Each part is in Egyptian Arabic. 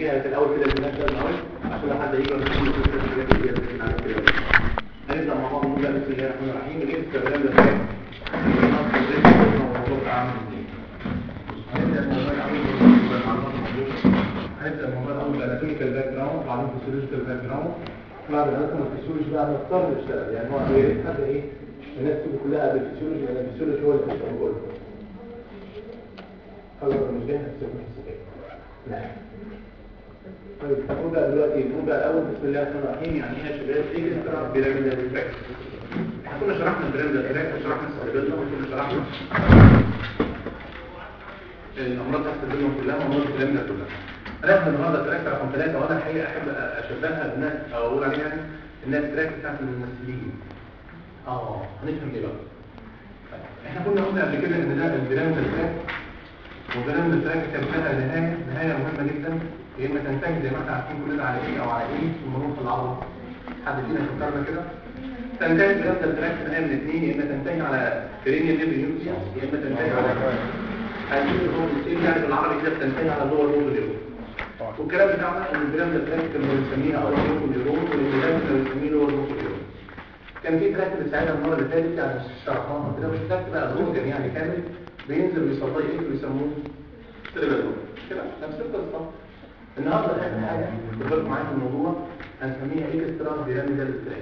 في الاول كده المناسبه الاول عشان لو حد يجي ولا يجي يقول لك الحاجات اللي هي بتتكلم عنها كده هنبدا مع بعض نقول بسم الله الرحمن الرحيم ايه الكلام ده فاهم هنبدا الموضوع الاول بالمعلومات الموجوده هنبدا الموضوع الاول بالاناتوميكال باك جراوند وبعدين فيسيولوجيكال باك جراوند بعد الاناتومي والفيسيولوجي بقى هنضطر نشتغل يعني هو يا ريت حد ايه الناس تيجي كلها قبل الفيسيولوجي لان الفيسيولوجي هو اللي بيشتغل كله خلاص مش جاي هتسيبني حسابات لا طيب هنبدا دلوقتي نبدا الاول بسم الله الرحمن الرحيم يعني ايه يا شباب ايه الاستراحه بيراميدال ريفلكس احنا كنا شرحنا البيراميدال ريفلكس وشرحنا السيربيلم وكنا شرحنا الامراض تحت البيراميدال كلها وامراض البيراميدال كلها هناخد النهارده تراك رقم ثلاثة وانا الحقيقه احب اشبهها بالناس او اقول عليها يعني الناس تراك بتاعت الممثلين اه هنفهم ليه بقى احنا كنا قلنا قبل كده ان ده البيراميدال تراك وبرنامج التراك كان لها نهاية نهاية مهمة جدا يا إما تنتهي زي ما احنا عارفين كلنا على إيه أو على إيه ثم نروح العظم حد فينا فكرنا كده تنتهي برنامج التراك في نهاية من الاثنين يا إما تنتهي على كرينيا نيرف نيوكليوس يا إما تنتهي على هذه الهرمون السيل يعني بالعربي كده بتنتهي على اللور روز اليوم والكلام بتاعنا ان البرنامج التراك كنا بنسميها أول يوم اليوم والبرنامج كنا بنسميه لور روز اليوم كان في تراك بتساعدنا المرة اللي فاتت يعني شرحناها كده مش تراك بقى روز يعني كامل بينزل ويصلي ايه ويسموه تريبل كده نفس القصه النهارده اخر حاجه تفرق معايا في الموضوع هنسميها اكسترا بيراميدال تراك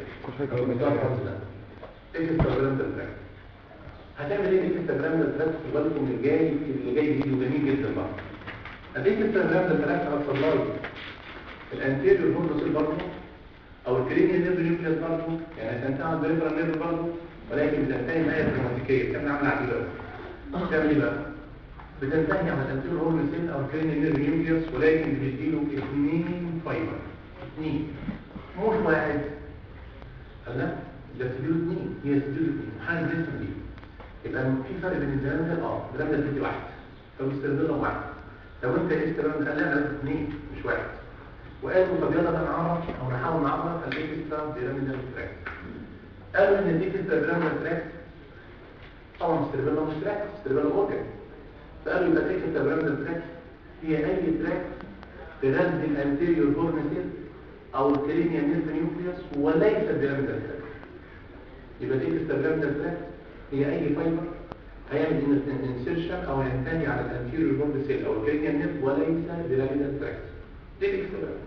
اكسترا بيراميدال تراك هتعمل ايه اكسترا بيراميدال تراك في بالكم اللي جاي اللي جاي جديد وجميل جدا بقى الاكسترا بيراميدال تراك هتصلي الانتيريور هورنوسيل برضه او الكرينيال نيرف نيوكليس برضه يعني هتنتهي على البريفرال نيرف برضه ولكن بتنتهي نهايه دراماتيكيه بتعمل عامله عجيبه بتعمل ايه بقى بتنتهي على الانتيريور هورن سيل او كرينيال نيرف نيوكليوس ولكن بتديله اثنين فايبر اثنين مش واحد قال لا ده بتديله اثنين هي بتديله اثنين حاجه لسه دي يبقى في فرق بين البيراميدال اه البيراميدال بتدي واحد لو استخدمنا واحد لو انت استخدمت قال لا ده اثنين مش واحد وقالوا طب يلا بقى نعرف او نحاول نعرف الاكسترا بيراميدال تراك قالوا ان الاكسترا بيراميدال تراك طبعا استربيلا مش تراك استربيلا اورجن فقالوا يبقى تيك التبراميدال تراك هي اي تراك تغذي الانتيريور هورن سيل او الكرينيال نيرف نيوكليوس وليس البيراميدال تراك يبقى تيك التبراميدال تراك هي اي فايبر هيعمل انسيرشن او ينتهي على الانتيريور هورن سيل او الكرينيال نيرف وليس البيراميدال تراك دي الاكسترا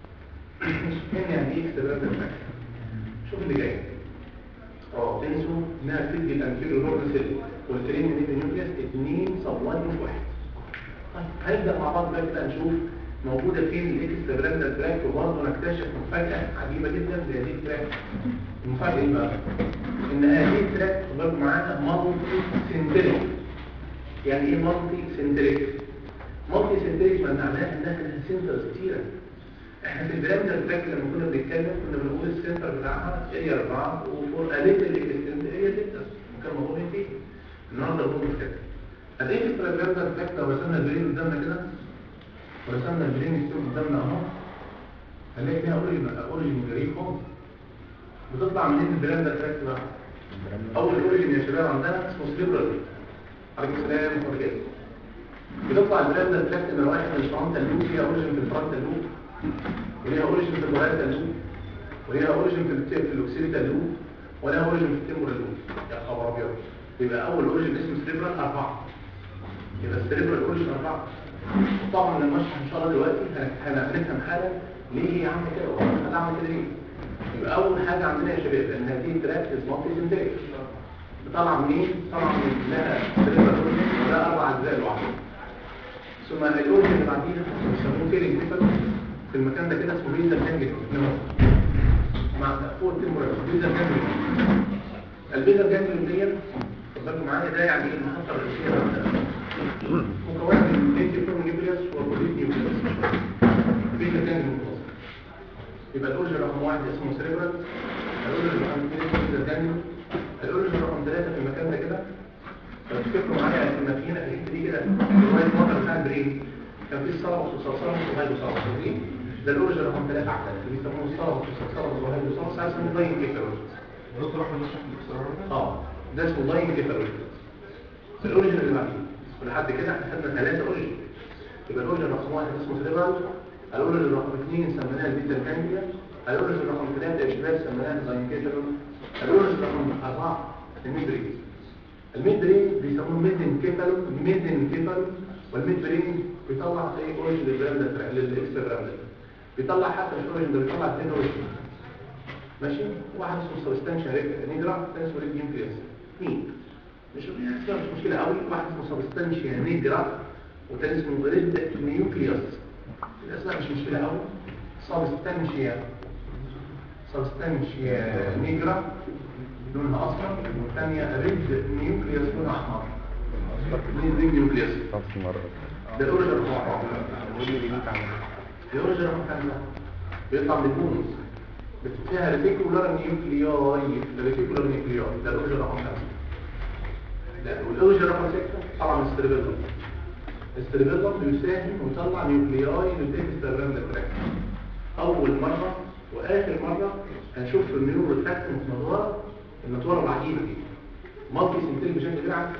يعني ايه اكسترا تراك شوف اللي جاي اه تنسوا انها بتدي الانتيريور هورن سيل والكريم دي نيوكليس اثنين صوان مش واحد طيب هنبدا مع بعض بقى كده نشوف موجوده فين الاكسترا براندال تراك وبرضه نكتشف مفاجاه عجيبه جدا في هذه التراك المفاجاه ايه بقى؟ ان هذه التراك برضه معانا مالتي سنتريك يعني ايه مالتي سنتريك؟ مالتي سنتريك معناها انها سنترز كتيره احنا في البراندال تراك لما كنا بنتكلم كنا بنقول السنتر بتاعها هي اربعه وفور اليت الاكستنت هي سته وكان موضوع فيه النهارده هو مش كده اديك الترابيزا تراك لو رسمنا البرين قدامنا كده ورسمنا البرين ستيل قدامنا اهو هنلاقي فيها اوريجن اوريجن غريب خالص بتطلع منين البراند تراك بقى اول اوريجن يا شباب عندنا اسمه سليبرال عليكم السلام ورحمه الله بتطلع البراند تراك من واحد من الفرونتال لوب فيها اوريجن في الفرونتال لوب وليها اوريجن في البرايتال لوب وليها اوريجن في في الاوكسيتال لوب ولها اوريجن في التمبرال لوب يا خبر ابيض يبقى اول اوريجن اسمه سليبرال أربعة يبقى السليبرال اوريجن أربعة طبعا لما اشرح ان شاء الله دلوقتي هنفهم حاجه ليه هي عامله كده ولا عامله كده ليه يبقى اول حاجه عندنا يا شباب ان هذه التراك اسمها سنتريك بطلع منين طبعا من لها سليبرال اوريجن ولا اربع اجزاء لوحده ثم الاوريجن اللي بعديها بيسموه فيلينج في المكان ده كده اسمه بيزا جانجل مع فوق التمبرال بيزا جانجل البيزا جانجل دي بالكم معايا ده يعني ايه المحطه الرئيسيه مكونه من انتيفورم نيوكليوس وبوليت نيوكليوس بين كان المتوسط يبقى الاورجن رقم واحد اسمه سيريبرال الاورجن رقم اثنين اسمه زيرجانيو الاورجن رقم ثلاثه في المكان ده كده فتفتكروا معايا كنا في هنا في الحته دي كده روايه المطر بتاع البرين كان في الصلاه والصلصال وهاي وصلصال فاكرين ده الاورجن رقم ثلاثه عدد اللي بيسموه الصلاه والصلصال وهاي وصلصال عايز اسمه لاين كيفالوس دكتور احمد نشرح الاكسترا اه ده اسمه لاين كيفالوس الاوريجن اللي بعديه ولحد كده احنا خدنا ثلاثه اوريجن يبقى الاوريجن رقم واحد اسمه سيريبرال الاوريجن رقم اثنين سميناها البيتا الكانجليا الاوريجن رقم ثلاثة اشباه سميناها الزاينكيتالون الاوريجن رقم اربعة الميدرين الميدرين بيسموه ميدن كيفالون ميدن كيفالون والميدرين بيطلع زي اوريجن للبراند للاكسترا بيطلع حتى مش اوريجن ده بيطلع اثنين اوريجن ماشي واحد اسمه سبستانشال نيجرا الثاني اسمه ريد نيوكليوس مين مش مش مشكله قوي واحد اسمه سبستانشال نيجرا والثاني اسمه ريد نيوكليوس الاسماء مش مشكله قوي سبستانشال سبستانشال نيجرا لونها اصفر والثانيه ريد نيوكليوس لونها احمر ريد نيوكليوس ده الاوريجن رقم أربعة. الاوريجن رقم خمسة بيطلع من البونز فيها ريتيكولار نيوكلياي ريتيكولار نيوكلياي ده الاوريجن رقم خمسة لا والاوريجن رقم ستة طبعا من السيربيلم السيربيلم بيساهم ويطلع نيوكلياي للديكسترام تراك اول مرة واخر مرة هنشوف في النيورو تراكت المتنوره النطوره العجيبه دي مالتي سنتين بشكل كبير عن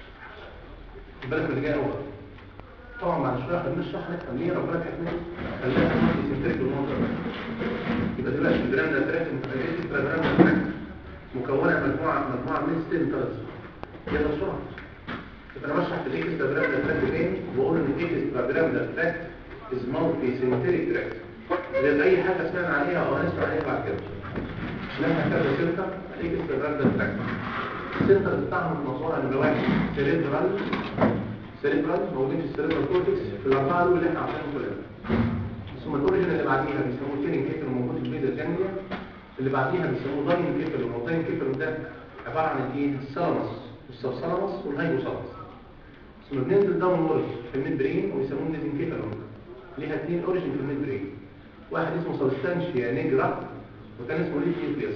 خد بالك من اللي جاي اول طبعا بعد شويه خلينا نشرح لك ليه ربنا كاتبنا خلينا مالتي سنتين بالمنظر ده يبقى دلوقتي البراند تراك متفاجئ براند تراك مكونه مجموعه مجموعه من سنترز يلا بسرعه يبقى انا بشرح في الاكسترا براند تراك تاني واقول ان الاكسترا براند تراك از مالتي سنتين تراك زي اي حاجه سمعنا عليها او هنسمع عليها بعد كده لما كذا سنتر هيك استمرار ده تراك السنتر بتاعهم المصورة نمرة واحد سيريبرال سيريبرال موجودين في السيريبرال كورتكس في الأربعة دول اللي احنا عارفينهم كلنا ثم الأوريجن اللي بعديها بيسموه تيرين كيفل موجود في البيزا الجانبية اللي بعديها بيسموه داين كيفل والداين كيفل ده عبارة عن ايه؟ السلامس والسبسلامس والهايبوسلامس ثم بننزل داون وورد في الميد برين ويسموه نيزن كيفل ليها اثنين اوريجن في الميد برين واحد اسمه سبستانشيا نيجرا وكان اسمه ليف نيوكليوس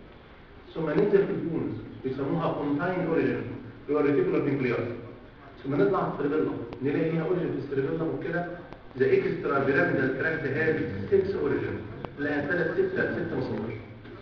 ثم ننزل في البونز بيسموها كونتاين اوريجن اللي هو الريتيكولار نيوكليوس ثم نطلع في السيربيلم نلاقي ليها اوريجن في السيربيلم وكده ذا اكسترا بيراميدال تراكت هاز 6 اوريجن لها ثلاث ستة ستة مصادر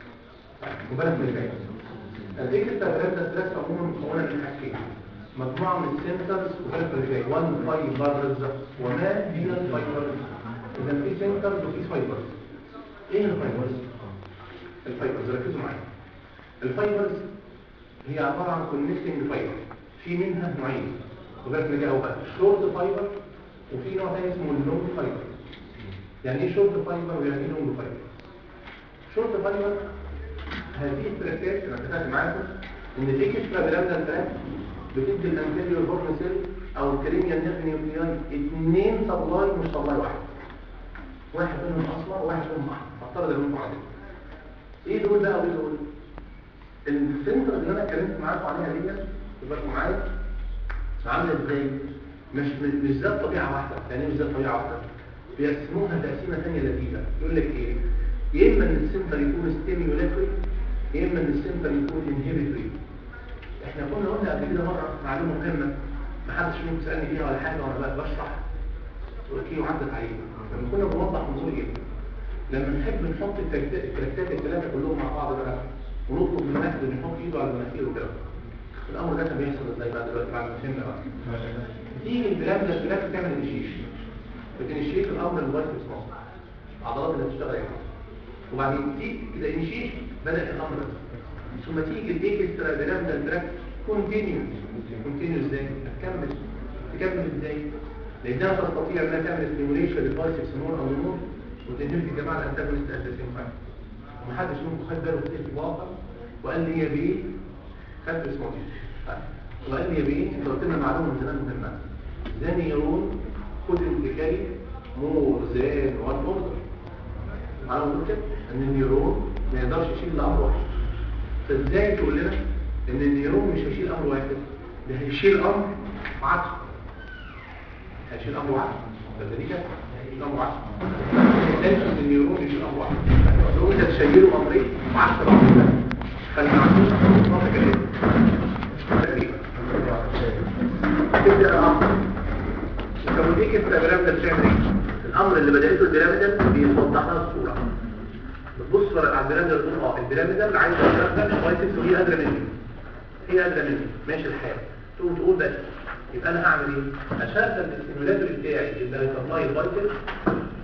وبالك من الباقي الاكسترا بيراميدال تراكت عموما مكونه من حاجتين مجموعه من السنترز وبالك من الباقي 1 فايبرز وما هي الفايبرز اذا في سنترز وفي فايبرز ايه الفايبرز الفايبرز ركزوا معايا الفايبرز هي عبارة عن كونكتنج فايبر في منها نوعين وبالك نجي بقى شورت فايبر وفي نوع ثاني اسمه اللونج فايبر يعني ايه شورت فايبر ويعني ايه لونج فايبر شورت فايبر هذه التراكات انا اتفقت معاكم ان الاكسترا بلامدا تراك بتدي الانتيريور هورن سيل او الكريميا نيرف نيوكلياي اثنين سبلاي مش سبلاي واحد واحد منهم اسمر وواحد منهم احمر افترض انهم عادي ايه دول بقى وايه دول السنتر اللي انا اتكلمت معاكم عليها دي تبقوا معايا عامله ازاي مش مش ذات طبيعه واحده يعني مش ذات طبيعه واحده بيقسموها تقسيمه ثانيه لذيذه يقول لك ايه يا اما ان السنتر يكون ستيميولاتوري يا اما ان السنتر يكون انهبيتوري احنا كنا قلنا قبل كده مره معلومه مهمه ما حدش منكم سالني فيها ولا حاجه وانا بقى بشرح اوكي وعدت عليكم لما كنا بنوضح موضوع ايه لما نحب نحط التراكتات التراكتات الثلاثه كلهم مع بعض بقى ونطلب من الناس ان يحط ايده على المناخير وكده الامر ده كان بيحصل ازاي بعد دلوقتي بعد ما فهمنا بقى تيجي البلاد ده البلاد بتعمل انيشيش بتنشيش الامر الوايت مصر العضلات اللي بتشتغل يعني وبعدين تيجي كده انيشيش بدا الامر ده ثم تيجي الاكسترا بلاد ده التراك كونتينيو كونتينيو ازاي هتكمل تكمل ازاي لانها تستطيع انها تعمل ستيموليشن للبايسكس نور او نور وتنهي في الجماعه الانتاجونست اساسين فاهم ومحدش منكم خد باله في الواقع وقال لي يا بيه خدت اسمه وقال لي يا بيه انت قلت لنا معلومه من زمان مهمه ذا نيرون خد الكاري مور ذان وان اوردر معلومه كده ان النيرون ما يقدرش يشيل امر واحد فازاي تقول لنا ان النيرون مش هيشيل امر واحد ده هيشيل امر عكسه هيشيل امر واحد ده دي كده هيشيل امر واحد لازم النيرون يشيل امر واحد لو انت تشيله امرين وعكس الامر ده فاللي ما عندوش منطقه كده تقريبا تبدا الامر طب ودي كده البيراميدال بتعمل ايه الامر اللي بداته البيراميدال بيوضح لنا الصوره بتبص على البيراميدال تقول اه البيراميدال عايز اشتغل كويس وهي قادره مني هي قادره مني ماشي الحال تقوم تقول بس يبقى انا هعمل ايه اشغل الاستيمولاتور بتاعي اللي هيطلع لي الفايتل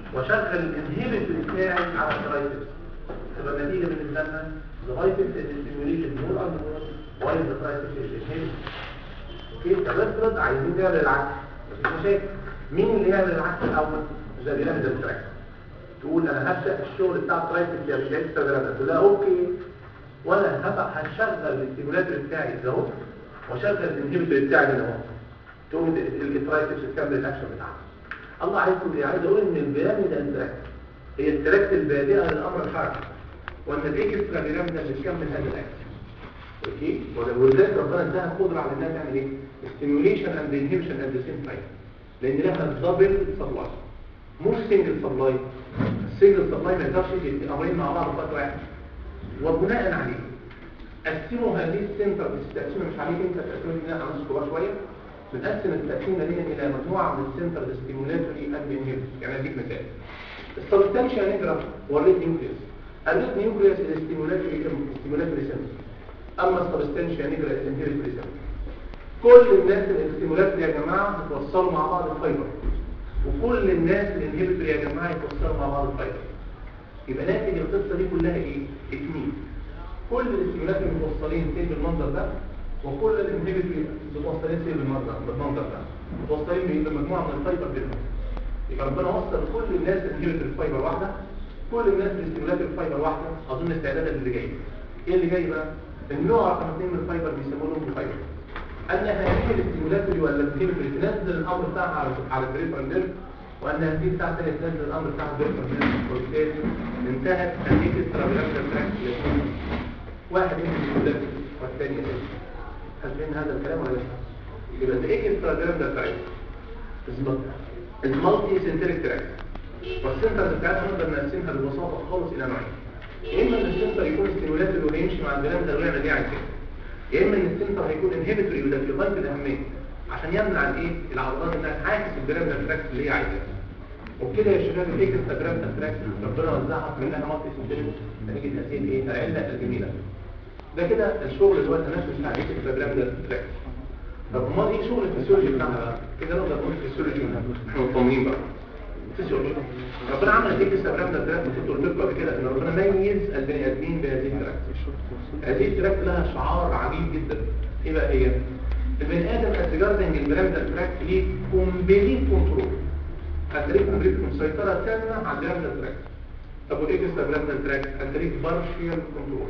وشغل الانهيبيتور بتاعي على الترايسبس تبقى النتيجه بالنسبه لنا لغايه الاستيميوليشن مور اند مور وايز ذا ترايسبس انهيبيتور اوكي طب افرض عايزين نعمل العكس مفيش مشاكل مين اللي يعمل العكس الاول زي بيعمل التراك تقول انا هبدا الشغل بتاع الترايسبس يا بيجي تستغرب تقول لها اوكي وانا هبقى هشغل الاستيمولاتور بتاعي ده اهو واشغل الانهيبيتور بتاعي ده اهو تقوم الترايسبس تكمل الاكشن بتاعها الله عايز تقول ايه عايز اقول ان البيراميد التراك هي التراك البادئه للامر الحركي وان الاكسترا بيراميد بتكمل هذا الاكشن اوكي ولذلك ربنا اداها قدره على انها تعمل ايه ستيميوليشن اند انهبيشن ات ذا سيم تايم لان لها دبل سبلاي مش سنجل سبلاي السنجل سبلاي ما يقدرش يجي الامرين مع بعض في وقت واحد وبناء عليه قسموا هذه السنتر بس التقسيمه مش عليه انت التقسيمه دي انا كبار شويه بنقسم التقسيمه دي الى مجموعه من السنتر ستيمولاتوري اند انهبيتوري يعني اديك مثال السبستانشال نيجرا والريت نيوكليوس الريت نيوكليوس الاستيمولاتوري ستيمولاتوري سنتر اما السبستانشال نيجرا الانهبيتوري سنتر كل الناس الاستيمولاتوري يا جماعه بتوصلوا مع بعض الفايبر وكل الناس الانهبيتوري يا جماعه يتوصلوا مع بعض الفايبر يبقى ناتج القصه دي كلها ايه اتنين كل الاستيمولاتوري متوصلين سين بالمنظر ده وكل الانهبيتوري متوصلين سين بالمنظر بالمنظر ده متوصلين بمجموعه من الفايبر بينهم يبقى ربنا وصل كل الناس الانهبيتوري فايبر واحده كل الناس الاستيمولاتوري فايبر واحده اظن استعدادا اللي جاي ايه اللي جاي بقى النوع رقم اثنين من الفايبر بيسموه لهم فايبر ان هذه الاستيمولاتوري ولا الانهبيتوري تنزل الامر بتاعها على على البريفرال نيرف وان هذه الساعه الثانيه تنزل الامر بتاعها البريفرال نيرف وبالتالي انتهت هذه الترابيلاتر تراك واحد من الاستيمولاتوري والثاني هل فهمنا هذا الكلام ولا لا؟ يبقى ده ايه الترابيلاتر تراك المالتي سنتريك تراك والسنتر بتاعتها نقدر نقسمها ببساطه خالص الى نوعين يا اما ان السنتر يكون ستيمولاتوري ويمشي مع البرام ده ويعمل ايه عايز يا اما ان السنتر هيكون انهبيتوري وده في غايه الاهميه عشان يمنع الايه العضلات انها تعاكس البرام تراك اللي هي عايزاه وبكده يا شباب الاكسترا برام تراك ربنا وزعها منها مالتي سنتريك نتيجه تاثير ايه العله الجميله ده كده الشغل اللي هو التنفس بتاع الاكسترا برام تراك طب امال ايه شغل الفسيولوجي بتاعها بقى كده نقدر نقول الفسيولوجي احنا مطمنين بقى فسيولوجي ربنا عمل الاكسترا برام تراك كنت قلت لكم قبل كده ان ربنا ميز البني ادمين بهذه التراك هذه التراك لها شعار عجيب جدا ايه بقى هي البني ادم اتجاردنج البرامدال تراك ليه كومبليت كنترول هتلاقيه كومبليت مسيطره تامه على البرامدال تراك طب والاكسترا برامدال تراك هتلاقيه بارشيال كنترول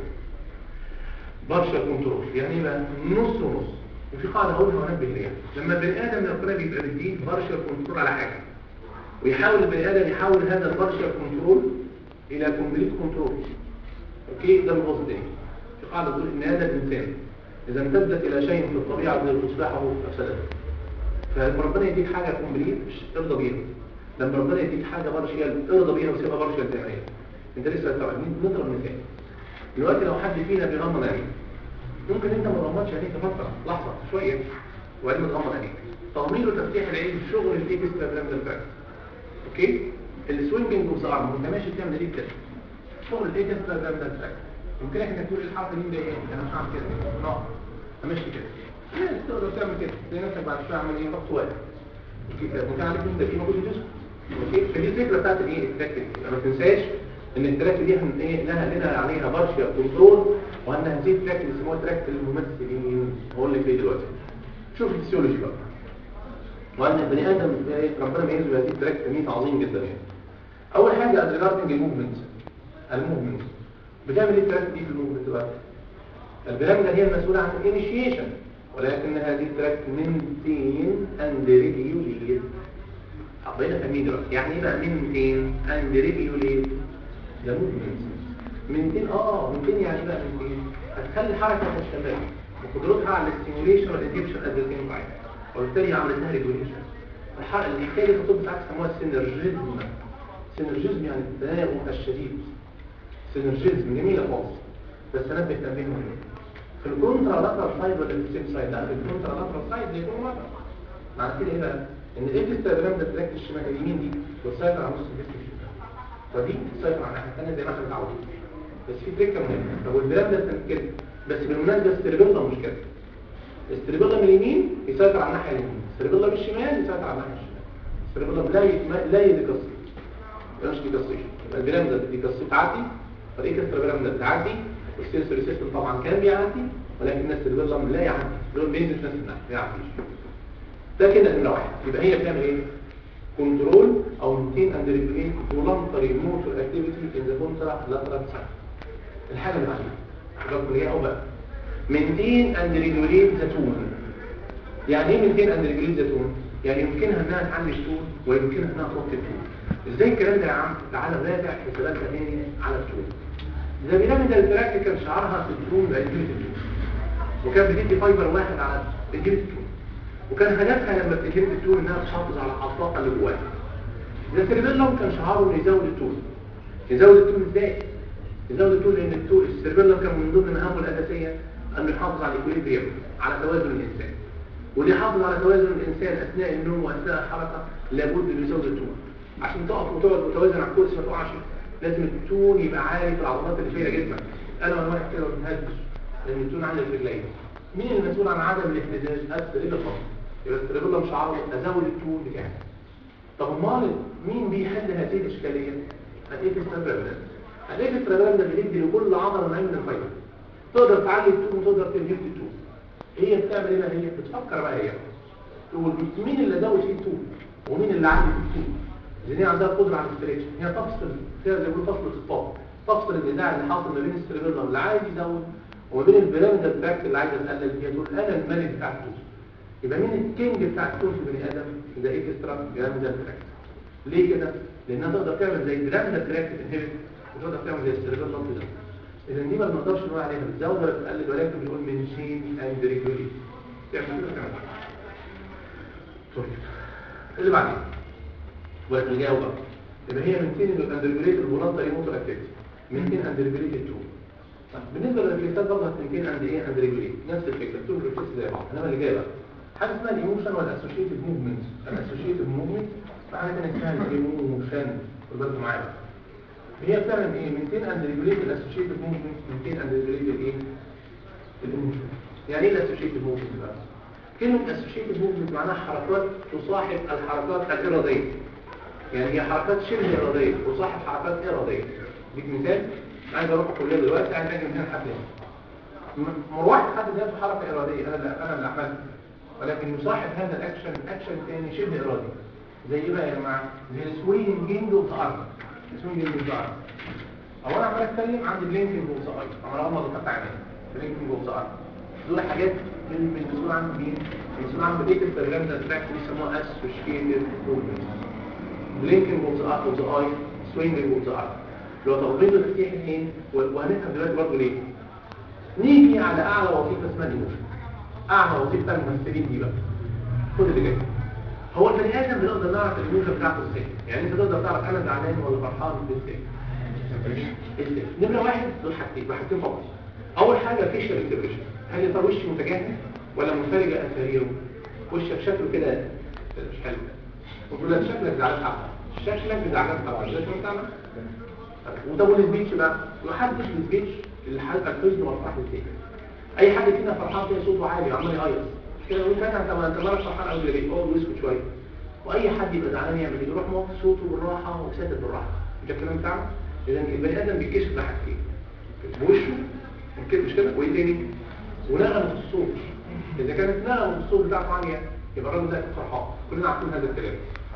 بارشيال كنترول يعني ايه بقى نص ونص وفي قاعده هقولها وانبه ليها لما البني ادم ربنا بيبقى مديه بارشيال كنترول على حاجه ويحاول البني ادم يحول هذا البارشيال كنترول الى كومبليت كنترول اوكي ده القصد ايه في قاعده تقول ان هذا الانسان اذا امتدت الى شيء في الطبيعه تصبحه افسدته فلما ربنا يديك حاجه كومبليت ارضى بيها لما ربنا يديك حاجه بارشيال ارضى بيها وسيبها بارشيال زي ما هي انت لسه هتعرف نضرب مثال دلوقتي لو حد فينا بيغمض عينيه ممكن انت ما تغمضش عينيك فتره لحظه شويه وبعدين تغمض عينيك تغميض وتفتيح العين شغل الاكسترا برامدال تراك اوكي السوينجنج اوف ذا ارم وانت ماشي بتعمل ايه كده شغل الاكسترا برامدال تراك يمكن انك تقول الحركه دي مضايقاني انا مش هعمل كده نقعد امشي كده تقدر تعمل كده تلاقي نفسك بعد شويه عمال ايه ضغط واقع ممكن عليك انت في موجود جزء اوكي فدي الفكره بتاعت الايه التراك دي ما تنساش ان التراك دي هن ايه لها لنا عليها بارشيال كنترول وان هذه التراك اللي اسمها تراك الممثلين هقول لك ايه دلوقتي شوف الفسيولوجي بقى وان البني ادم ربنا ميزه بهذه التراك تمييز عظيم جدا يعني اول حاجه از ريجاردنج الموفمنت الموفمنت بتعمل ايه التراك دي في الموفمنت بقى البيراميدال هي المسؤوله عن الانيشيشن ولكن هذه التراك مينتين اند ريجوليت بقينا فاهمين دلوقتي يعني ايه بقى مينتين اند ريجوليت ده موفمنت مينتين اه مينتين يعني ايه بقى مينتين هتخلي الحركه تستمر وقدرتها على الاستيموليشن والانهبيشن ات ذا سيم تايم وبالتالي عملت لها ريجوليشن الحركه اللي كانت في الطب ساعات بيسموها السينرجيزم سينرجيزم يعني التناغم الشديد سينرجيزم جميله خالص بس انبه تنبيه مهم في الكونترا لاترال سايد ولا في السيم سايد لا في الكونترا لاترال سايد بيكون مره معنى كده ايه بقى ان الاكسترا ده تراك الشمال اليمين دي والسيطر على نص الجسم الشمال فدي تسيطر على الناحيه الثانيه زي ما احنا متعودين بس في تريكه مهمه طب والبلاد ده كده بس بالمناسبه الستريبيلا مش كده الستريبيلا من اليمين يسيطر على الناحيه اليمين الستريبيلا من الشمال يسيطر على الناحيه الشمال الستريبيلا لا ي... لا يدقص يبقى مش ديكاستيشن يبقى البيراميدال ديكاستيشن بتعدي والاكسترا بيراميدال بتعدي والسنسوري سيستم طبعا كان بيعدي ولكن الناس اللي بيضلم لا يعدي دول بينزل في نفس الناحيه ما يعديش ده كده نمره واحد يبقى هي بتعمل ايه؟ كنترول او maintain and regulate voluntary motor activity in the contralateral side الحاجه اللي بعديها الرقم اللي هي او بقى maintain and regulate the tone يعني ايه maintain and regulate the tone يعني يمكنها انها تعلي التون ويمكنها انها توطي التون ازاي الكلام ده يا عم تعالى راجع حساباتها تاني على التون ذا بيراميدال تراك كان شعارها في التون بأجيبة التون وكان بتدي فايبر واحد على أجيبة التون وكان هدفها لما بتجيب التون انها تحافظ على الطاقه اللي جواها ذا سيربيلوم كان شعاره انه يزود التون يزود التون ازاي يزود التون لان التون السيربيلوم كان من ضمن مهامه الاساسيه انه يحافظ على الاكوليبريم على توازن الانسان واللي يحافظ على توازن الانسان اثناء النوم واثناء الحركه لابد انه يزود التون عشان تقف وتقعد متوازن على الكرسي ما تقعش لازم التون يبقى عالي في العضلات اللي فيها جسمك انا وانا واقف كده بنهزش لان التون عندي في رجلي مين المسؤول عن عدم الاهتزاز السيربيلوم يبقى السيربيلوم شعاره ازود التون بتاعي طب امال مين بيحل هذه الاشكاليه الاكسترا بيراميدال الاكسترا بيراميدال بيدي لكل عضله نوعين من الفايبر تقدر تعلي التون وتقدر تنهي التون هي بتعمل ايه بقى هي بتفكر بقى هي تقول مين اللي زود فيه التون ومين اللي علي فيه التون لان هي عندها قدره على الاستريتش هي تفصل فيها زي ما بيقولوا فصل الطاقه تفصل النزاع اللي حاصل ما بين السيربيلوم اللي عايز يزود وما بين البيراميدال تراكت اللي عايز تقلل فيها تقول انا الملك بتاع التون يبقى مين الكينج بتاع التون في بني ادم ده اكسترا بيراميدال تراكت ليه كده لانها تقدر تعمل زي بيراميدال تراكت انهبت وتقدر تعمل زي السيربيلوم كده اذا دي ما بنقدرش نقول عليها بتزود ولا بتقلل ولكن بنقول من شين اند ريجوليت تعمل كده تعمل طيب اللي بعدين ولكن نجاوب بقى يبقى هي من تين اند ريجوليت الفولنتري موتور اكتيفيتي من تين اند ريجوليت التون بالنسبه للريفلكسات برضه هتنتين عند ايه اند ريجوليت نفس الفكره التون ريفلكس زي بعض انما اللي جاي بقى حاجه اسمها الايموشن والاسوشيتد موفمنت الاسوشيتد موفمنت حاجه ثانيه اسمها الايموشن خد بالكم معايا هي بتعمل ايه مينتين اند ريجوليت الاسوشيتد موفمنت مينتين اند ريجوليت الايه الايموشن يعني ايه الاسوشيتد موفمنت بقى كلمه اسوشيتد موفمنت معناها حركات تصاحب الحركات الاراديه يعني هي حركات شبه اراديه تصاحب حركات اراديه اديك مثال عايز اروح الكليه دلوقتي عايز اجي مثال حد هنا مروحه حد ذاته حركه اراديه انا اللي انا اللي عملت ولكن يصاحب هذا الاكشن اكشن ثاني شبه ارادي زي ايه بقى يا جماعه زي السوينجينج اوف ذا ارم السوينجينج اوف ذا ارم او انا عمال اتكلم عن البلينكينج اوف ذا اي عمال اغمض وفتح عيني بلينكينج اوف ذا ارم دول حاجات من المسؤول عنهم مين المسؤول عنهم بديك البروجرام ده تراك بيسموها اسوشيتد موفمنت بلينكينج اوف ذا اوف ذا اي سوينجينج اوف ذا ارم اللي هو تغميض وتفتيح العين وهنفهم دلوقتي برضه ليه نيجي على اعلى وظيفه اسمها الايموشن اعلى وظيفه بتاع الممثلين دي بقى خد اللي جاي هو البني ادم بنقدر نعرف الايموشن بتاعته ازاي يعني انت تقدر تعرف انا زعلان ولا فرحان ازاي ازاي نمره واحد دول حاجتين حاجتين فقط اول حاجه فيشل اكسبريشن هل يا ترى وشي متجاهل ولا منفرجه اساريره وشك شكله كده مش حلو وتقول لك شكلك زعلان حبه شكلك زعلان حبه ده شو بتعمل وده والسبيتش بقى محدش السبيتش الحلقه الحزن والفرح ازاي اي حد فينا فرحان كده صوته عالي عمال يهيص كده يقول كده انت انت مالك فرحان قوي ليه اقعد واسكت شويه واي حد يبقى زعلان يعمل ايه يروح موطي صوته بالراحه وساكت بالراحه ده الكلام بتاعنا اذا البني ادم بيتكشف بحاجتين بوشه ممكن مش كده وايه تاني ونغمه الصوت اذا كانت نغمه الصوت بتاعته عاليه يبقى الراجل ده فرحان كلنا عارفين هذا الكلام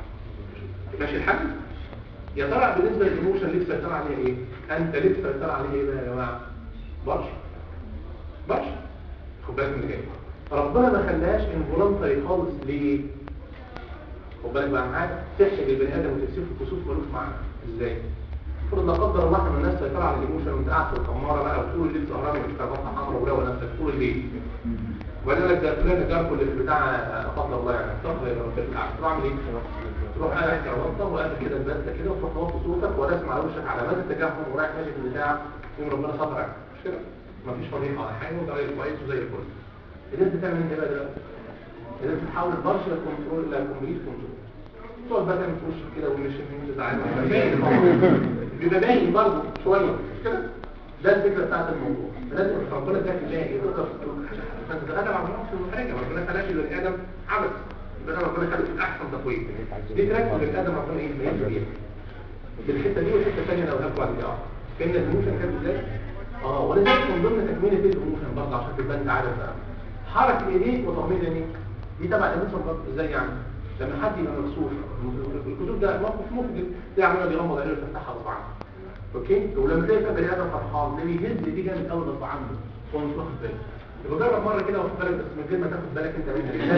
ماشي الحل يا ترى بالنسبه للايموشن اللي بتسيطر عليها ايه انت ليه بتسيطر عليها ايه بقى يا جماعه برش برش خد بالك من اللي جاي ربنا ما خلاهاش انفولنتري خالص ليه خد بالك بقى معاك تحشد البني ادم وتكسفه كسوف ملوش معاه ازاي المفروض لا قدر الله ان الناس تسيطر على الايموشن وانت قاعد في الخماره بقى وطول الليل سهران ومش كرافته حمراء ولا نفسك طول الليل وبعدين لك ده فلان جاركم اللي بتاع قدر الله يعني استغفر يا رب العالمين تروح عامل ايه تروح قاعد كرافته وقاعد كده البسه كده وتروح توطي صوتك وراسم على وشك علامات التجاهل ورايح ماشي في البتاع يوم ربنا سترك مش كده مفيش فضيحه ولا حاجه وده راجل كويس وزي الفل الناس بتعمل ايه بقى دلوقتي الناس بتحاول بارشل كنترول الى كومبليت كنترول تقعد بقى تعمل وشك كده ومش انت زعلان بيبقى باين برضه شويه مش كده ده الفكره بتاعت الموضوع لازم ربنا اداك الله تقدر عشان تتغلب على نفس المحرجه ربنا خلاش البني ادم عبث يبقى ربنا خلق في احسن تقويم دي تركب البني ادم ربنا ايه يميز بيها في الحته دي والحته الثانيه انا هقولها بعد كده كان الايموشن كانت ازاي اه ولذلك من ضمن تكمله الايموشن برضه عشان تبقى انت عارف بقى حركه ايديك وتغميض عينيك دي تبع الايموشن برضه ازاي يعني لما حد يبقى مكسوف الكسوف ده موقف ممكن تلاقي عمال بيغمض عينيه ويفتحها غصب عنه اوكي ولما تلاقي بني ادم فرحان ده بيهز دي جامد قوي غصب عنه هو مش واخد باله يبقى جرب مره كده واخد بالك بس من غير ما تاخد بالك انت منها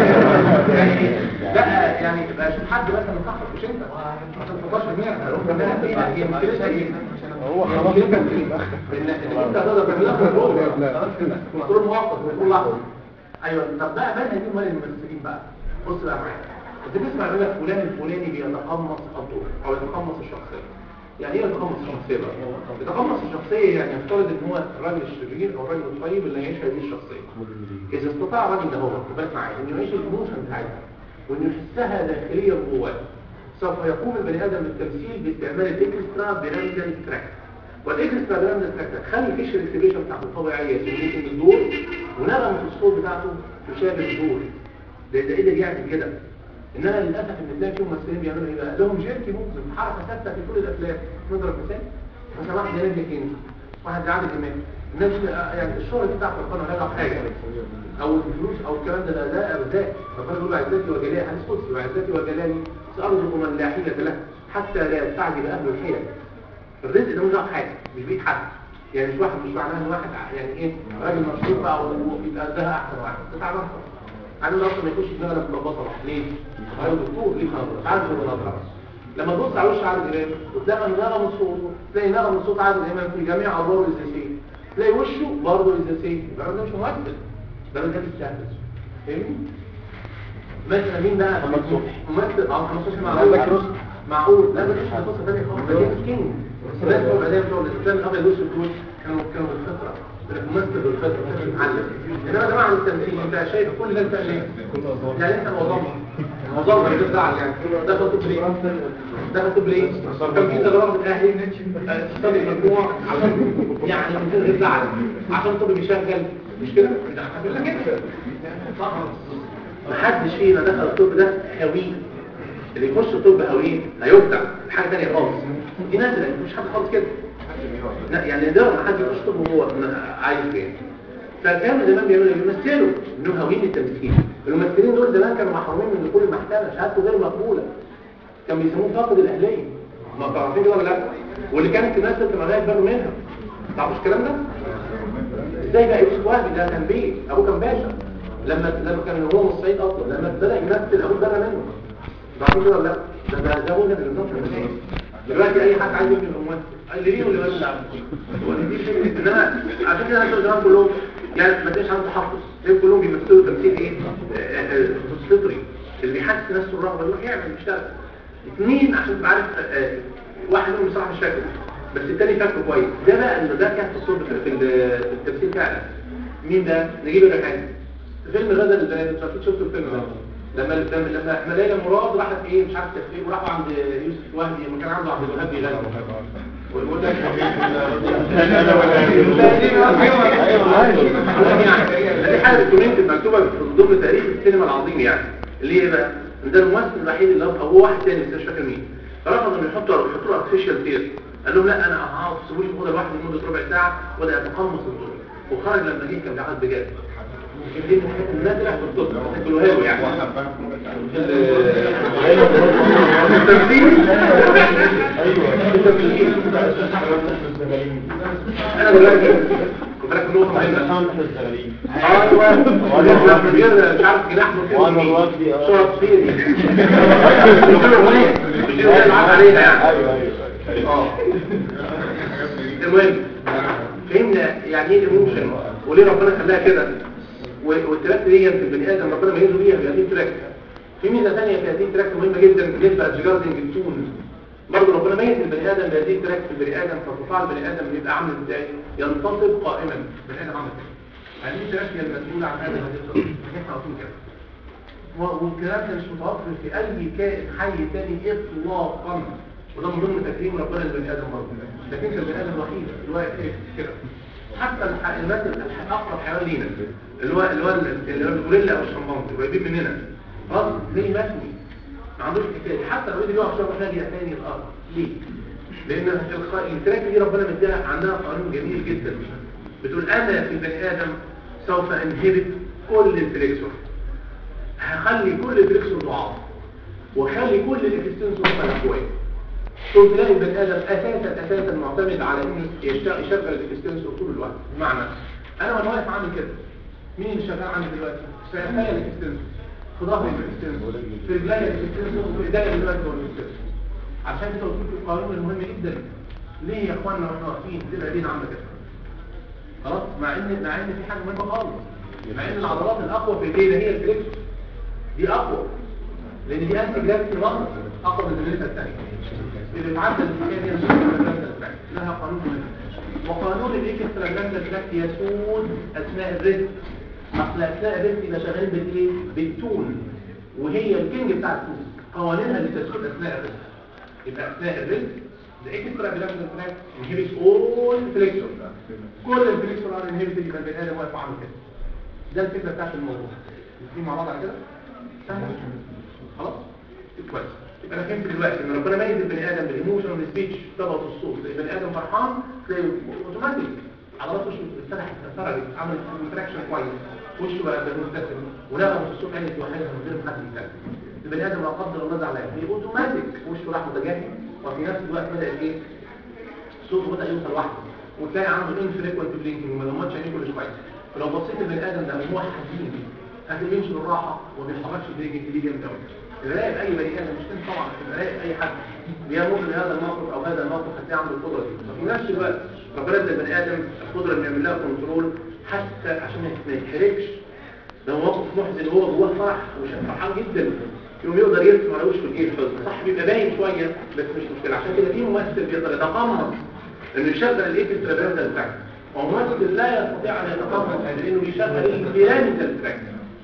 يعني لا يعني تبقى شوف حد مثلا صاحبك مش انت ما تفكرش في مين هي مشكلتها ايه هو خلاص مشكلتها في ايه ان إن انت تقدر تعمل لها كنترول كنترول مؤقت كنترول لحظه ايوه طب بقى مالها دي ومال الممثلين بقى بص بقى معايا انت تسمع يقول لك فلان الفلاني بيتقمص الدور او يتقمص الشخصيه يعني ايه يتقمص الشخصيه بقى يتقمص الشخصيه يعني يفترض ان هو الراجل الشرير او الراجل الطيب اللي يعيش هذه الشخصيه اذا استطاع الراجل ده هو خد بالك معايا انه يعيش الايموشن بتاعتها وانه يحسها داخليا جواه سوف يقوم البني ادم بالتمثيل باستعمال الاكسترا بيراميدال تراك والاكسترا بيراميدال تراك تخلي الفيشل اكتيفيشن بتاعته طبيعيه سيميليشن الدور ونغمه الصوت بتاعته تشابه الدور ده ده ايه ده بيعمل كده انما للاسف ان تلاقي فيهم ممثلين بيعملوا ايه بقى لهم جيركي موفز حركه ثابته في كل الافلام نضرب مثال مثلا واحد زي نجم كينج واحد زي عادل امام الناس يعني الشهره دي بتاعت ربنا هذا حاجه او الفلوس او الكلام ده ده ده ارزاق ربنا بيقول عزتي وجلالي حديث قدسي وعزتي وجلالي سارزق من لا حيله له حتى لا يستعجل اهل الحيل الرزق ده مش دعوه حاجه مش بيد حد يعني مش واحد مش معناه ان واحد يعني ايه راجل مشهور بقى ويبقى ده احسن واحد ده تعالى عايز اصلا ما يخش دماغنا في البصره ليه؟ هو دكتور ليه نظره عارف النظره لما تبص على وش عادل امام وتلاقي نغمه صوته تلاقي نغمه صوت عادل امام في جميع ادواره الاساسيه تلاقي وشه برضه الاساسيه يبقى ده مش ممثل ده ده بيستهبل فاهمني؟ مثلا مين بقى محمد صبحي. ممثل اه محمد صبحي قصدك معقول رستم. معقول لا ده مش قصه ثانيه خالص ده جيمس كينج الناس بتوع الاعلام بتوع الاسلام الابيض والاسود دول كانوا كانوا بالفطره ممثل بالفطره كان معلم انما ده معنى التمثيل انت شايف كل ده انت ليه؟ يعني انت معظمها معظمها مش بتزعل يعني دخل طب ليه؟ دخل طب ليه؟ كان في تجربه من اهلي آه، تستضيف مجموعه عشان يعني من غير زعل عشان طب بيشغل مش كده؟ ده هعمل لك كده صح محدش فينا دخل الطب ده هويه اللي يخش الطب هويه هيبدع حاجه ثانيه خالص دي نازله مش حد خالص كده لا يعني ده ما حد يخش طب وهو عايز كده فكانوا زمان بيعملوا بيمثلوا انهم هاويين التمثيل الممثلين دول زمان كانوا محرومين من دخول المحكمه شهادته غير مقبوله كان بيسموه فاقد الاهليه ما تعرفين كده ولا لا واللي كانت تمثل كان غايب باله منها تعرفوش الكلام ده ازاي بقى يوسف وهبي ده كان بيه ابوه كان باشا لما لما كان هو من الصعيد اصلا لما ابتدى يمثل ابوه بره منه تعرفين كده ولا لا ده ده ده هو ده بالظبط دلوقتي اي حد عايز يبقى ممثل اللي ليه واللي مالوش هو اللي دي فكره انما عشان كده انتوا زمان كلهم يعني ما تلاقيش عنده تحفظ تلاقي كلهم بيمثلوا تمثيل ايه آه، آه، فطري اللي بيحسس نفسه الرغبه يروح يعمل يشتغل اثنين عشان تبقى عارف آه، آه، واحد منهم بصراحه مش فاكره بس التاني فاكره كويس ده بقى انه ده كان في الصوت في ال- في التمثيل فعلا مين ده نجيب الريحاني فيلم غزل البنات مش عارفين شفتوا الفيلم ده لما لما لما احنا ليلى مراد راحت ايه مش عارف تفريق وراحوا عند يوسف وهبي لما كان عنده عبد الوهاب بيغني ويقول لك دي حاجه دوكيومنت مكتوبه في ضمن تاريخ السينما العظيم يعني اللي هي بقى إن ده الممثل الوحيد اللي هو هو واحد تاني بس مش فاكر مين فرفضوا انه يحطوا يحطوا له ارتفيشال تير قال لهم لا انا هقعد تسيبوني في اوضه لوحدي لمده ربع ساعه وده يتقمص الدور وخرج لما جه كان بيعيط بجد يمكن دي من الحاجات النادره في الطب تاكلوها له يعني التمثيل التمثيل انا دلوقتي خد بالك من نقطه مهمه ايوه وانا من غير مش عارف جناح من وأنا كده الوجدي، آه. صوره تصوير بيجيبوا اغنيه بيجيبوا اغنيه معاك عليها يعني ايوه ايوه اه المهم فهمنا يعني ايه الايموشن وليه ربنا خلاها كده و- والتراك دي في البني ادم ربنا ميزه بيها بهذه التراك في ميزه ثانيه في هذه التراك مهمه جدا بالنسبه للجاردنج التون برضه ربنا ميز البني ادم بهذه التراك في البني ادم فاستطاع البني ادم يبقى عامل ازاي ينتصب قائما البني ادم عامل كده هذه التراك هي المسؤوله عن هذا هذه القضيه احنا عارفين كده و- والكلام ده مش متوفر في اي كائن حي تاني اطلاقا وده من ضمن تكريم ربنا للبني ادم برضه لكن انت البني ادم الوحيد اللي هو إيه؟ كده حتى الح- المثل الح- اقرب حيوان لينا اللي هو اللي هو اللي هو الغوريلا او الشمبانزي قريبين مننا خلاص زي مثني ما عندوش الحكايه دي حتى لو قدر يقف شويه محتاج يحتاج الارض ليه؟ لان الخ- التراك دي ربنا مديها عندها قانون جميل جدا بتقول انا في البني ادم سوف انهبت كل الفليكسور هخلي كل الفليكسور ضعاف واخلي كل الاكستنسور اقوياء ثم تلاقي البني ادم اساسا اساسا معتمد على انه يشتغل يشغل الاكستنسور طول الوقت بمعنى انا وانا واقف عامل كده مين اللي شغال عندي دلوقتي؟ شغال الاكستنسور في ظهري الاكستنسور في رجلي الاكستنسور وفي ايديا دلوقتي هو الاكستنسور عشان كده قلت لكم القانون المهم جدا ليه يا اخوانا واحنا واقفين تبقى ايدينا عامله كده خلاص مع ان مع ان في حاجه مهمه خالص مع ان العضلات الاقوى في ايدينا هي الفليكس دي اقوى لان دي انتي جرافيتي مصر اقوى من الفليكس الثانيه اللي بتعدل الحكايه دي الفليكس لها قانون مهم وقانون الاكسترا جراند تراك يسود اثناء الريست اصل اثناء الريست يبقى شغالين بالايه بالتون وهي الكينج بتاع التون قوانينها اللي تسود اثناء الريست يبقى اثناء الريست the extra abdominal tract inhibits all flexor كل الفليكسور ار inhibited يبقى البني ادم واقف عامل كده ده الفكره بتاعت الموضوع الاثنين مع بعض على كده سهله خلاص كويس يبقى انا فهمت دلوقتي ان ربنا ميز البني ادم بالايموشن والسبيتش طبقه الصوت تلاقي البني ادم فرحان تلاقي اوتوماتيك عضلات وشه اتفتحت اتفرجت عملت كونتراكشن كويس وشه بقى بقى مبتسم ونغمه الصوت عينك لوحدها من غير ما حد يتكلم البني ادم لا قدر الله زعلان هي اوتوماتيك وشه راح متجاهل وفي نفس الوقت بدا ايه صوته بدا يوصل لوحده وتلاقي عنده انفريكوينت بلينكينج وما لمتش عينيه كل شويه فلو بصيت البني ادم ده هو حزين هتلاقيه يمشي بالراحه وما بيتحركش برجله دي جامد قوي الراقب اي بني ادم مش كده طبعا الراقب اي حد بيمر بهذا الموقف او هذا الموقف هتلاقي عنده القدره دي ففي نفس الوقت ربنا ادى البني ادم القدره انه يعمل لها كنترول حتى عشان ما يتحركش ده موقف محزن هو جواه فرح وفرحان جدا يوم يقدر يرسم على وشه الايه الحزن صح بيبقى باين شويه بس مش مشكله عشان كده في ممثل بيقدر يتقمص انه يشغل الايه الترابيزه بتاعته وممثل لا يستطيع ان يتقمص هذا لانه بيشغل البيراميدال تراك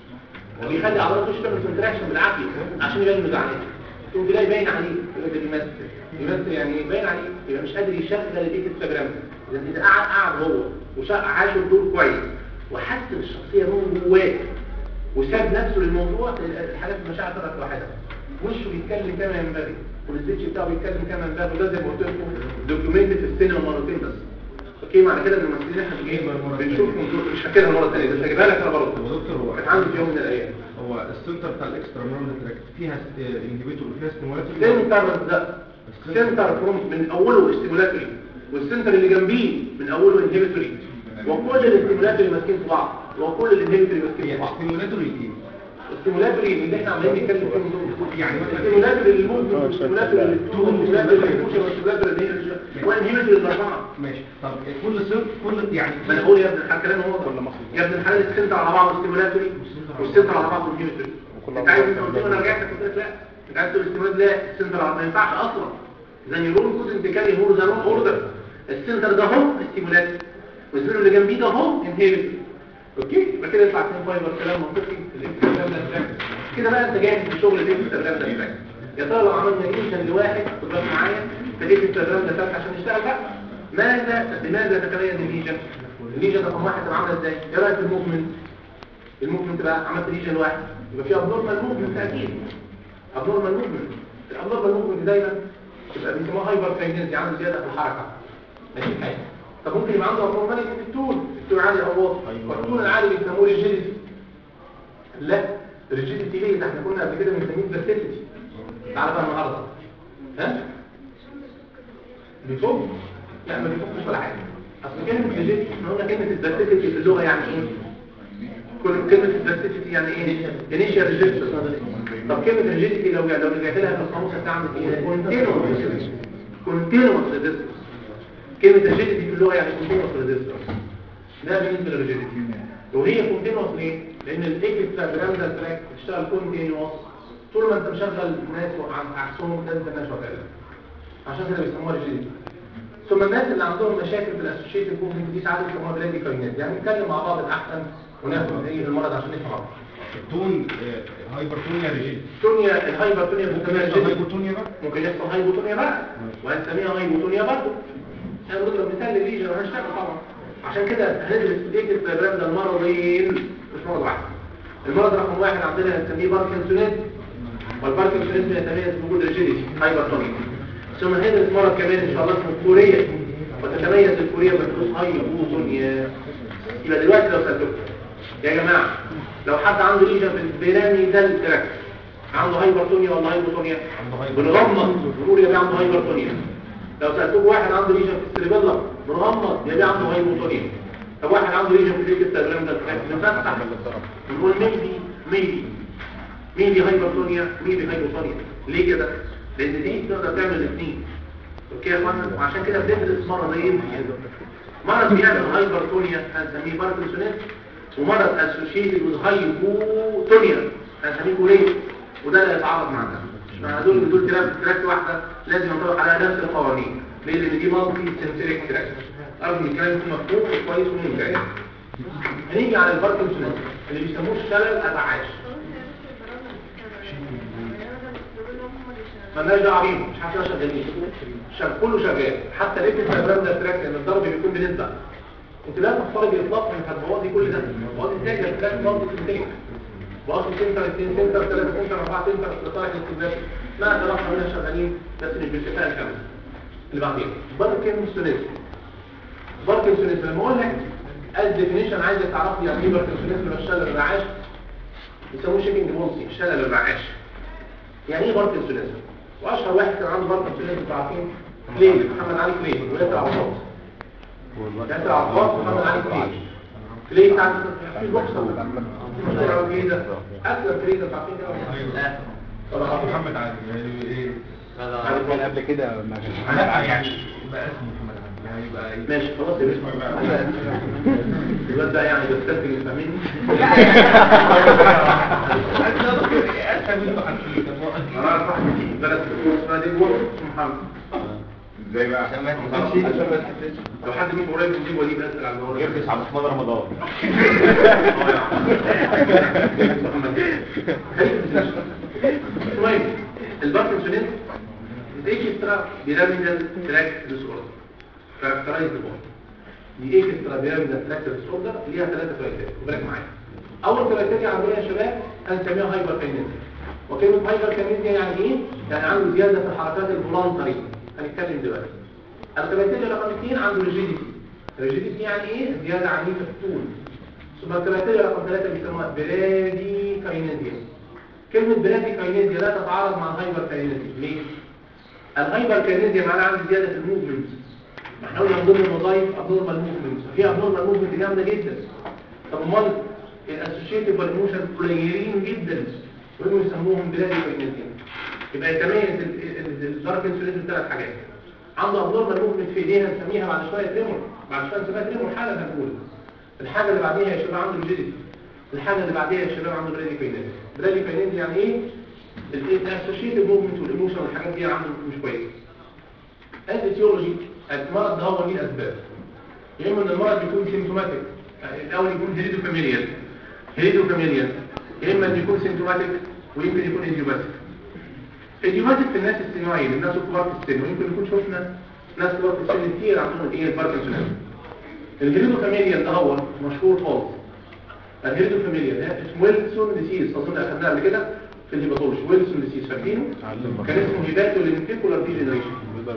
وبيخلي عضلاته تشتغل كونتراكشن بالعافيه عشان يبين انه زعلان تقوم تلاقي باين عليه يبقى ده بيمثل بيمثل يعني ايه باين عليه يبقى مش قادر يشغل الايه الترابيزه اذا اذا قعد قعد هو وعاش الدور كويس وحس الشخصيه من جواه وساب نفسه للموضوع الحاجات المشاعر طلعت لوحدها وشه بيتكلم كما ينبغي والسبيتش بتاعه بيتكلم كما ينبغي وده زي ما قلت لكم دوكيومنت في السينما مرتين بس اوكي معنى كده ان الممثلين احنا بنجي بنشوفهم دول- مش فاكرها مره ثانيه بس هجيبها لك انا برضه هو دكتور هو كانت عندي في يوم من الايام هو السنتر بتاع الاكسترا نورمال تراك فيها انهبيتور وفيها ستيمولاتور سنتر ده سنتر فروم من اوله استيمولاتوري والسنتر اللي جنبيه من اوله انهبيتوري وكل الاستيمولاتوري ماسكين في بعض وكل الانهبيتوري ماسكين في هي بعض ستيمولاتور ايه؟ الستيمولاتوري اللي احنا عمالين نتكلم فيهم دول يعني مثلا الستيمولاتوري اللي ممكن الستيمولاتوري اللي التون الستيمولاتوري اللي الفوشن والستيمولاتوري اللي هي والانهبيتوري الاربعه ماشي طب كل سنتر كل يعني ما انا اقول يا ابن الحلال كلام هو يا ابن الحلال السنتر على بعض ستيمولاتوري والسنتر على بعض انهبيتوري انت عايز انت قلت لي انا رجعت قلت لك لا انت عايز تقول الاستيمولات لا السنتر على- ما ينفعش اصلا اذا نيرون كود انتكالي هو ده نون اوردر السنتر ده هو ستيمولات والزيرو اللي جنبيه ده هو انهبيتوري اوكي يبقى كده يطلع اثنين فايبر كلام منطقي في الاكسترا كده بقى انت جاهز لشغل الاكسترا ده يا ترى لو عملنا ايشن لواحد خد بالك معايا في الاكسترا ده عشان نشتغل بقى ماذا لماذا تتميز الليجن الليجن رقم واحد تبقى عامله ازاي ايه رايك في الموفمنت الموفمنت بقى عملت ليجن واحد يبقى في ابنورمال موفمنت اكيد ابنورمال موفمنت الابنورمال موفمنت دايما تبقى بيسموها هايبر كاينيز يعني زياده في الحركه ماشي حاجه طب ممكن يبقى عنده ابنورماليتي في التول التول عالي او واطي والتول العالي بيسموه ريجيديتي لا ريجيديتي ليه ده احنا كنا قبل كده بنسميه فيرسيتي تعالى بقى النهارده ها بيفك لا ما بيفكش ولا حاجه اصل كلمه ريجيديتي احنا قلنا كلمه الفيرسيتي في اللغه يعني ايه كل كلمة الفاسيتي يعني ايه؟ انيشال ريجيستر طب كلمة ريجيستي لو لو رجعت لها في القاموس هتعمل ايه؟ كونتينوس كونتينوس ريجيستر كلمة ريجيستي في اللغة يعني كونتينوس ريجيستر ده بالنسبة للريجيستي وهي كونتينوس ليه؟ لأن الاكسترا براندال تراك بتشتغل كونتينوس طول ما انت مشغل ناس وعن عكسهم ده انت ماشي وكذا عشان كده بيسموها ريجيستي ثم الناس اللي عندهم مشاكل في الاسوشيتد موفمنت دي ساعات بيسموها بلادي كاينات يعني نتكلم مع بعض الاحسن وناخد ايه المرض عشان نفهم اكتر التون هايبرتونيا ريجيد التونيا الهايبرتونيا ممكن بنسميها يحصل ريجيديتي. هايبوتونيا بقى ممكن يحصل هايبوتونيا بقى وهنسميها هايبوتونيا برضه احنا بنضرب مثال للليجن وهنشتغل طبعا عشان كده هندرس في الايكس دايجرام ده المرضين مش مرض واحد المرض رقم واحد عندنا هنسميه باركنسونيز والباركنسونيزم يتميز بوجود ريجيديتي هايبرتونيا ثم هنا مرض كمان ان شاء الله اسمه كوريا وتتميز الكوريا بحدوث هايبوتونيا يبقى دلوقتي لو سالتكم يا جماعه لو حد عنده ليجن في البيراميدال تراكت عنده هايبرتونيا ولا هايبوتونيا بنغمض نقول يبقى عنده هايبرتونيا لو سالتكم واحد عنده ليجن في السيربيلا بنغمض يبقى عنده هايبوتونيا طب واحد عنده ليجن في الانستجرام ده نفتح نقول ميبي ميبي ميبي هايبرتونيا ميبي هايبوتونيا ليه كده لان دي تقدر تعمل الاثنين اوكي يا اخوانا وعشان كده بندرس مرضين مرض بيعمل هايبرتونيا هنسميه باركنسونيزم ومرض اسوشيتد وذ هايبوتونيا هنسميه كوريه وده اللي هيتعارض مع ده مع دول دول تراك تراك واحده لازم ينطبق عليها نفس القوانين ليه لان دي مالتي سنتريك تراك ارجو ان الكلام يكون مفهوم كويس وممتع هنيجي على الباركنسونيزم اللي بيسموه الشلل الرعاش مالناش دعوه بيهم مش حاجه شغالين شغال كله شغال حتى ليه الانستجرام ده تراك لان الضرب بيكون بنسبه انت لا تفترض اطلاق من هتبوظي كل ده بوظي ازاي ده تراك برضه سنتريك واصل سنتر اثنين سنتر ثلاثه سنتر اربعه سنتر لصالح الاستخدام ما تلاقى منها شغالين بس مش بالكفاءه الكامله اللي بعدين باركنسونيزم باركنسونيزم لما اقول لك الديفينيشن عايزك تعرف لي يعني ايه باركنسونيزم ولا الشلل الرعاش بيسموه شيكنج بونسي شلل الرعاش يعني ايه باركنسونيزم واشهر واحد كان عنده باركنسونيزم انتوا عارفين كلين محمد علي كلين وياسر عطاط ياسر عطاط محمد علي كلين كلين بتاع في البوكسر مشهور قوي ايه ده اكثر كلين انتوا عارفين كده طبعا محمد علي يعني ايه كان قبل كده ما كانش لا يعني يبقى اسمه محمد علي يعني يبقى ايه ماشي خلاص يا باشا الواد ده يعني بيستنتج فاهمين اسهل منه حكي انا اعرف واحد في بلد اسمها دي جوه اسمه محمد ازاي بقى عشان ما تحسش لو حد منكم قريب من دي وليه بسال على الموضوع يركز على محمد رمضان المهم الباركنسونيزم دي اكسترا بيراميدال تراك ديسوردر كاركترايز بوينت دي اكسترا بيراميدال تراك ديسوردر ليها ثلاثه كرايتيريا بالك معايا اول كرايتيريا عندنا يا شباب هنسميها هايبر كاينيزم وكلمه هايبر كاينيزم يعني ايه يعني عنده زياده في الحركات الفولانتري هنتكلم دلوقتي الكرايتيريا رقم 2 عنده ريجيديتي ريجيديتي يعني ايه زياده عنيفه في الطول ثم الكرايتيريا رقم 3 بيسموها برادي كاينيزيا كلمة برادي كاينيزيا لا تتعارض مع الهايبر كاينيزيا ليه؟ الهايبر كاينيزيا معناها عندي زيادة في الموفمنت احنا قلنا من ضمن الوظائف ابنورمال موفمنت في ابنورمال موفمنت جامدة جدا طب امال الاسوشيتيف والايموشن قليلين جدا ويقوموا يسموهم برادي كاينيزيا يبقى يتميز الباركنسونيزم ثلاث حاجات عنده ابنورمال موفمنت في ايديها نسميها بعد شويه تريمور بعد شويه نسميها تريمور حالا هنقول الحاجه اللي بعديها يا شباب عنده ريجيديتي الحاجه اللي بعديها يا شباب عنده برادي كاينيزيا برادي كاينيزيا يعني ايه الاسوشيتيف موفمنت والايموشن والحاجات دي عنده مش كويسه الفيسيولوجي المرض ده هو ليه اسباب يا اما ان المرض يكون سيمتوماتيك الاول يكون هيريدو فاميليال هيريدو فاميليال يا اما ان يكون سيمتوماتيك ويمكن يكون ايديوباثيك ايديوباثيك في الناس السنويين الناس الكبار في السن ويمكن نكون شفنا ناس كبار في السن كتير عندهم ايه الباركنسونيزم الهيريدو فاميليال ده هو مشهور خالص الهيريدو فاميليال ده اسمه ويلسون ديسيز اظن اخدناه قبل كده في الهيباتولوجي ويلسون ديسيز فاكرينه كان اسمه هيباتو لينفيكولار ديجنريشن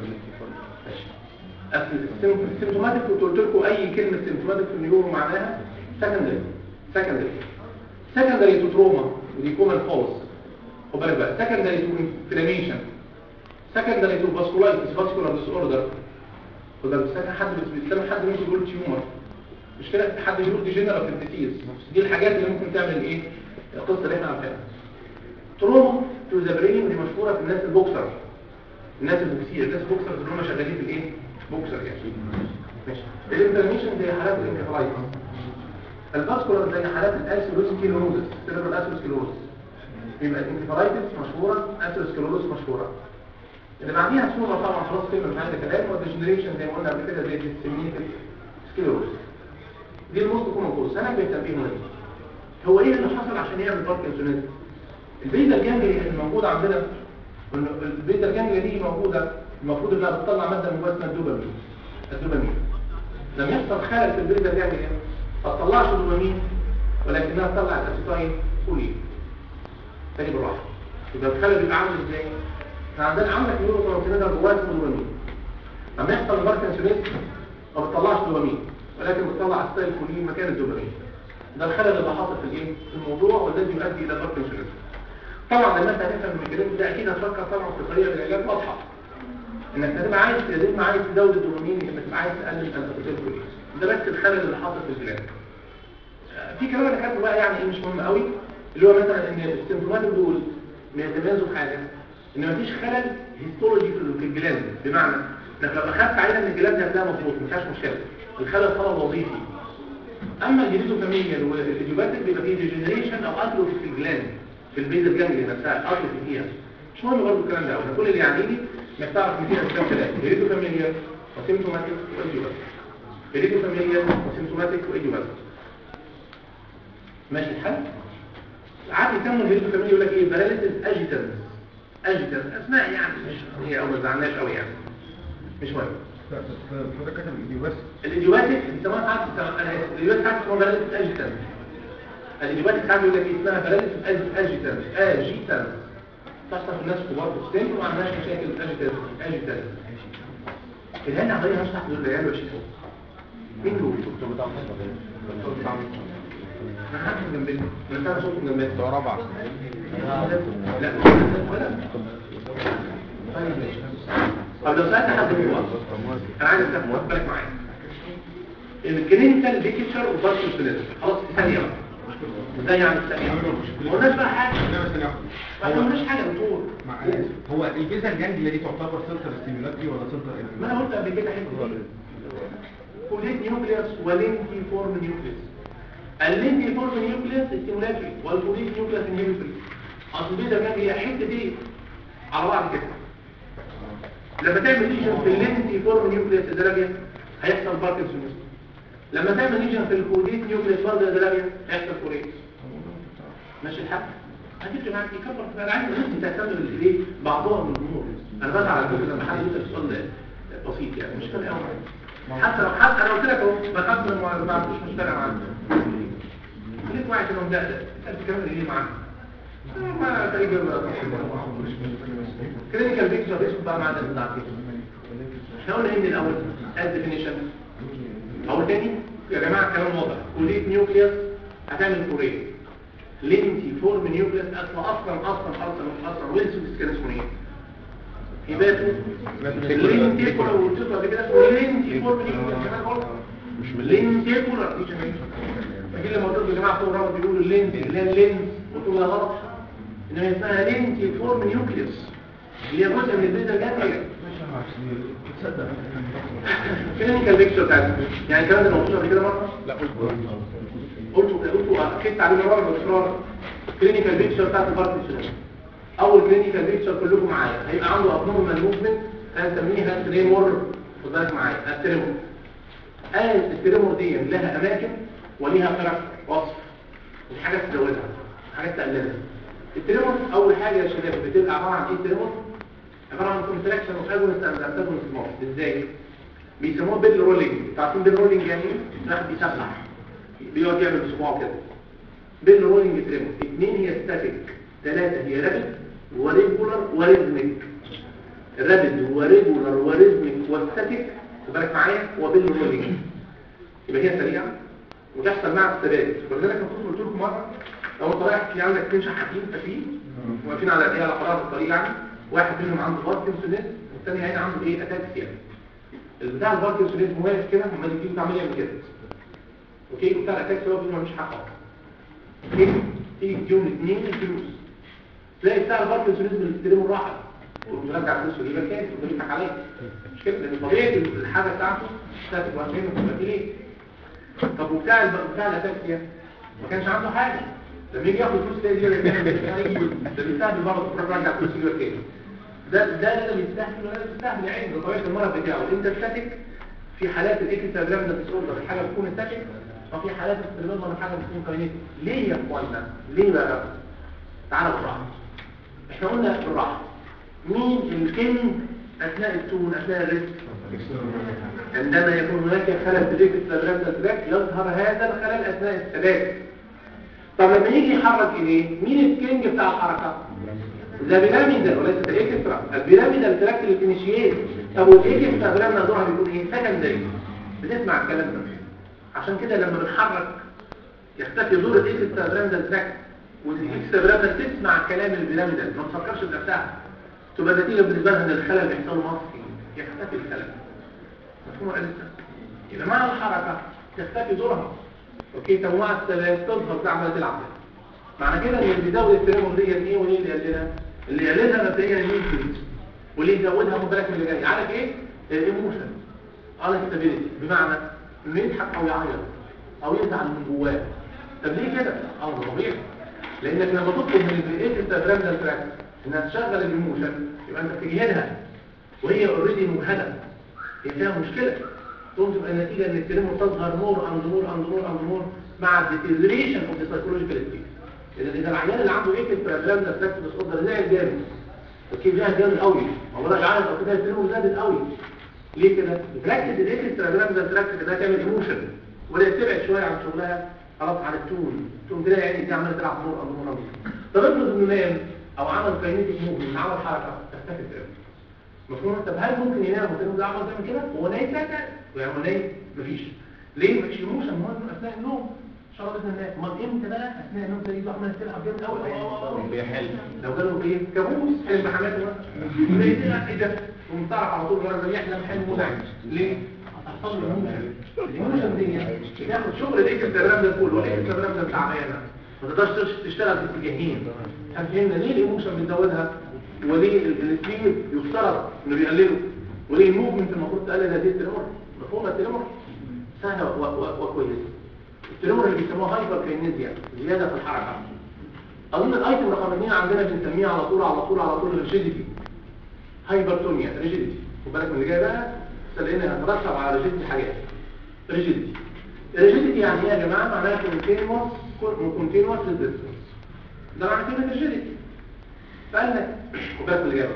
السيمتوماتيك كنت قلت لكم اي كلمه سيمتوماتيك في النيورو معناها سكندري سكندري سكندري تو تروما ودي كومن خالص خد بالك بقى سكندري تو انفلاميشن سكندري تو فاسكولايتس فاسكولار ديس اوردر خد بالك سكن حد بيتكلم حد ممكن يقول تيومر مش كده حد يقول ديجنراتيف ديزيز دي الحاجات اللي ممكن تعمل ايه القصه اللي احنا عارفينها تروما تو ذا برين دي مشهوره في الناس البوكسر الناس البوكسير الناس البوكسر اللي هم شغالين في الايه بوكسر يعني ماشي الانفلاميشن زي حالات الانكفالايتس الفاسكولار زي حالات الاسيروسكليروزس سيربرال اسيروسكليروزس يبقى الانكفالايتس مشهوره اسيروسكليروزس مشهوره اللي بعديها صوره طبعا خلاص كلمه مش عايزه كلام والديجنريشن زي ما قلنا قبل كده زي الديسيمينيتد سكليروز دي الموست كومن كوز انا كنت تنبيه مهم هو ايه اللي حصل عشان يعمل باركنسونيزم البيتا الجانجلي الموجوده عندنا البيتا الجانجلي دي موجوده المفروض انها بتطلع ماده مباشره الدوبامين الدوبامين لما يحصل خلل في البيتا الجانجلي ما تطلعش دوبامين ولكنها تطلع الاسيتايل كولين تاني بالراحه يبقى الخلل بيبقى عامل ازاي؟ احنا عندنا عندك نيورو ترانسميتر جواه اسمه دوبامين لما يحصل باركنسونيزم ما بتطلعش دوبامين ولكن بتطلع ستايل كولين مكان الدوبامين ده الخلل اللي حاصل في الايه؟ في الموضوع والذي يؤدي الى باركنسونيزم طبعا لما انت هتفهم الميكانيزم ده اكيد هتفكر طبعا في طريقه العلاج واضحه انك هتبقى عايز تبقى عايز تزود الدوبامين انك تبقى عايز تقلل الانتيبيوتيك كولين ده بس الخلل اللي حاصل في الجلاند في كلام انا كاتبه بقى يعني ايه مش مهم قوي اللي هو مثلا ان السيمبتومات دول بيتميزوا بحاجه ان مفيش خلل هيستولوجي في في الجلاند بمعنى انك لو اخدت عينه من الجلاند هتلاقيها مظبوط ما فيهاش مشكله الخلل خلل وظيفي اما الجديد فاميليا والايديوباتيك بيبقى فيه ديجنريشن او اتروفي في الجلاند في البيز الجانجلي نفسها اتروفي فيها مش مهم برضه الكلام ده انا كل اللي يعنيني انك تعرف ان فيها كام ثلاثه جديد فاميليا وسيمتوماتيك وايديوباتيك جديد فاميليا وسيمتوماتيك وايديوباتيك ماشي الحل عادي يسموا الهيريدو فاميلي يقول لك ايه باراليسيس اجيتنس اجيتنس اسماء يعني مش هي او ما زعلناش قوي يعني مش مهم حضرتك كتب الايديو بس الايديوباتيك بيسموها ساعات بيسموها- انا اسف الايديوباتيك ساعات بيسموها باراليسيس اجيتنس الايديوباتيك ساعات يقول لك ايه اسمها باراليسيس اجيتنس اجيتنس تحصل في الناس كبار في السن وما عندهاش مشاكل اجيتنس اجيتنس الهنا عمالين هشرح دول العيال وشيخ مين دول؟ انا حاسس جنبنا انا سامع صوت جنبنا ده رابعة لا ولا طيب ماشي طب لو سألت حد من الوقت انا عايز افهم واخد بالك معايا الكلينيكال بيكتشر اوف باركنسونيزم خلاص في ثانيه بقى ده يعني في ثانيه ما قلناش بقى حاجه لا بس ثانية ما واحدة. قلناش حاجه يا دكتور مع هو البيزا الجانجليا دي تعتبر سنتر ستيمولاتري ولا سنتر ما انا قلت قبل كده حته دي كوليت نيوكليوس ولينتي فورم نيوكليوس اللينتي فورم نيوكليوس ستيمولاتري والكوليت نيوكليوس انهبيتوري اصل دي ده هي حته دي على بعض كده لما تعمل ليجن في اللينتي فورم نيوكليوس الدرجه هيحصل باركنسونز لما تعمل ليجن في الكوليت نيوكليوس برضه الدرجه هيحصل كوريت ماشي الحق هتفرق معاك يكبر في انا عايز الناس تهتم بالايه بعضها من الامور انا بزعل على فكره لما حد يسال سؤال بسيط يعني مش فارق قوي حتى لو حتى انا قلت لك اهو بخاف من ما ما عندوش مش فارق معاك خليك واعي انه ده ده انت بتتكلم ليه معاك ما تقريبا كلينيكال بيكتشر اسمه بقى مع ده بتاع كده احنا قلنا ايه من الاول الديفينيشن اول تاني يا جماعه الكلام واضح كوليت نيوكليوس هتعمل كوريه لينتي فورم نيوكليوس اصلا اصلا اصلا اصلا اصلا ويلسون كان اسمه ايه هيباتو اللينتيكولار والتيكولار قبل كده اسمه لينتي فورم نيوكليوس كمان برضه مش لينتيكولار دي كمان فاكرين لما قلت لكم يا جماعه فوق الرابط بيقولوا اللينز اللي هي اللينز قلت له ده غلط انما اسمها لينتي فورم نيوكليوس اللي هي جزء من البيزا الجانبيه كلينيكال بيكتشر بتاعتها يعني الكلام ده موجود قبل كده مره لا قلت قلت قلت اكدت عليه مره باصرار كلينيكال بيكتشر بتاعت الباركنسون اول كلينيكال بيكتشر كلكم معايا هيبقى عنده ابنورمال موفمنت هنسميها تريمور خد بالك معايا التريمور قال التريمور دي لها اماكن وليها فرق وصف مش حاجه تزودها حاجه تقللها التريمور اول حاجه يا شباب بتبقى عباره عن ايه التريمور عباره عن كونتراكشن اوف اجونست اند انتاجونست مارس ازاي بيسموه بيل رولينج عارفين بيل رولينج يعني ايه الواحد بيسبح بيقعد يعمل بصباعه كده بيل رولينج تريمور اثنين هي ستاتيك ثلاثه هي رابد وريجولار وريزميك رابد وريجولار وريزميك وستاتيك خد بالك معايا وبيل رولينج يبقى هي سريعه وتحصل مع الثبات ولذلك انا كنت قلت لكم مره لو انت رايح في عندك اثنين شحاتين ففي واقفين على ايه على قرار الطريق يعني واحد منهم عنده باركنسونيز والثاني هنا عنده ايه اتاكسيا البتاع الباركنسونيز واقف كده عمال يجيب عمال يعمل كده اوكي وبتاع الاتاكسيا واقف ملوش حق أصلاً. اوكي تيجي تجيهم الاثنين الفلوس تلاقي بتاع الباركنسونيز بيستلموا الراحه وترجع فلوسه يبقى كام ويضحك عليك مش كده لان طبيعه الحاجه بتاعته بتاعت الوحيد وتبقى ليه طب وبتاع الب... بتاع الاتاكسيا ما كانش عنده حاجه لما يجي ياخد فلوس تلاقي دي ده بيستهبل برضه تروح ترجع فلوس يجيبها تاني ده ده لا بيستهبل ولا بيستهبل يا عيني ده طبيعه المرض بتاعه انت ستاتيك في حالات الاكسترا ديس اوردر الحاجه بتكون ستاتيك وفي حالات السيرفر الحاجه بتكون كاينيتيك ليه يا اخوانا ليه بقى تعالى بالراحه احنا قلنا بالراحه مين الكينج اثناء التون اثناء الريسك عندما يكون هناك خلل في الاكسترا تراك يظهر هذا الخلل اثناء الثبات طب لما يجي يحرك ايديه مين الكينج بتاع الحركه ذا بيراميدال وليس الاكسترا البيراميدال تراكت اللي بتنشيت طب والاكسترا بيراميدال دورها بيكون ايه سكندري بتسمع الكلام ده عشان كده لما بنحرك يختفي دور الاكسترا بيراميدال تراكت والاكسترا بيراميدال تسمع كلام البيراميدال ما تفكرش بنفسها تبقى نتيجه بالنسبه لها ان الخلل بيحصل له مصري يختفي الخلل مفهوم ولا لسه يبقى مع الحركه تختفي دورها اوكي تنوع الثبات تظهر تعمل تلعب معنى كده ان اللي بيزود التريمور دي ايه وليه اللي يقللها اللي يقللها مبدئيا الميوزك واللي يزودها خد بالك من اللي جاي عارف ايه الايموشن انستابيليتي بمعنى انه يضحك او يعيط او يزعل من جواه طب ليه كده اه ده طبيعي لانك لما تطلب من الايه التابراندال تراك انها تشغل الايموشن يبقى انت بتجهدها وهي اوريدي مجهده هي فيها مشكله تقوم تبقى النتيجه ان التريمور تظهر مور اند مور اند مور اند مور مع الديتيريشن اوف ذا سايكولوجيكال ستيت اذا اذا العيان اللي عنده ايه البرنامج تراك ديسوردر زي الجامد اوكي زي الجامد قوي هو ده يعرف او كده التريمور زادت قوي ليه كده بتركز الايه البرنامج تراك ده تعمل ايموشن ولا تبعد شويه عن شغلها خلاص على التون تقوم تلاقي يعني دي عماله تلعب مور اند مور طب افرض انه نام او عمل كاينيتيك موفمنت عمل حركه تختفي التريمور مفهوم طب هل ممكن ينام وتنام ده عمل تعمل كده هو نايم ساكت يعني هو نايم مفيش ليه مفيش ايموشن مهم اثناء النوم شرط النوم امال امتى بقى اثناء النوم تلاقيه عمال تلعب جامد قوي بيحل لو كانوا ايه كابوس حلم حماته مثلا ايه ده ومن تعرف على طول مرة يحلم حلم مزعج ليه هتحصل له ايموشن الايموشن دي بتاخد شغل الايه الكلام ده كله والايه الكلام ده تعبانه ما تقدرش تشتغل في اتجاهين فهمنا ليه الايموشن بتزودها وليه الاثنين يفترض انه بيقللوا وليه الموفمنت المفروض تقلل هذه التنمر مفهوم التنمر سهله وكويسه التنمر اللي بيسموها هايبر كينيزيا زياده في الحركه اظن الايتم رقم 2 عندنا بنسميها على طول على طول على طول ريجيديتي هايبرتونيا ريجيديتي خد بالك من اللي جاي بقى لان هترتب على ريجيديتي حاجات ريجيديتي ريجيديتي يعني ايه يا جماعه معناها كونتينوس كونتينوس ريزيستنس ده معنى كلمه ريجيديتي فقال لك وبس الإجابة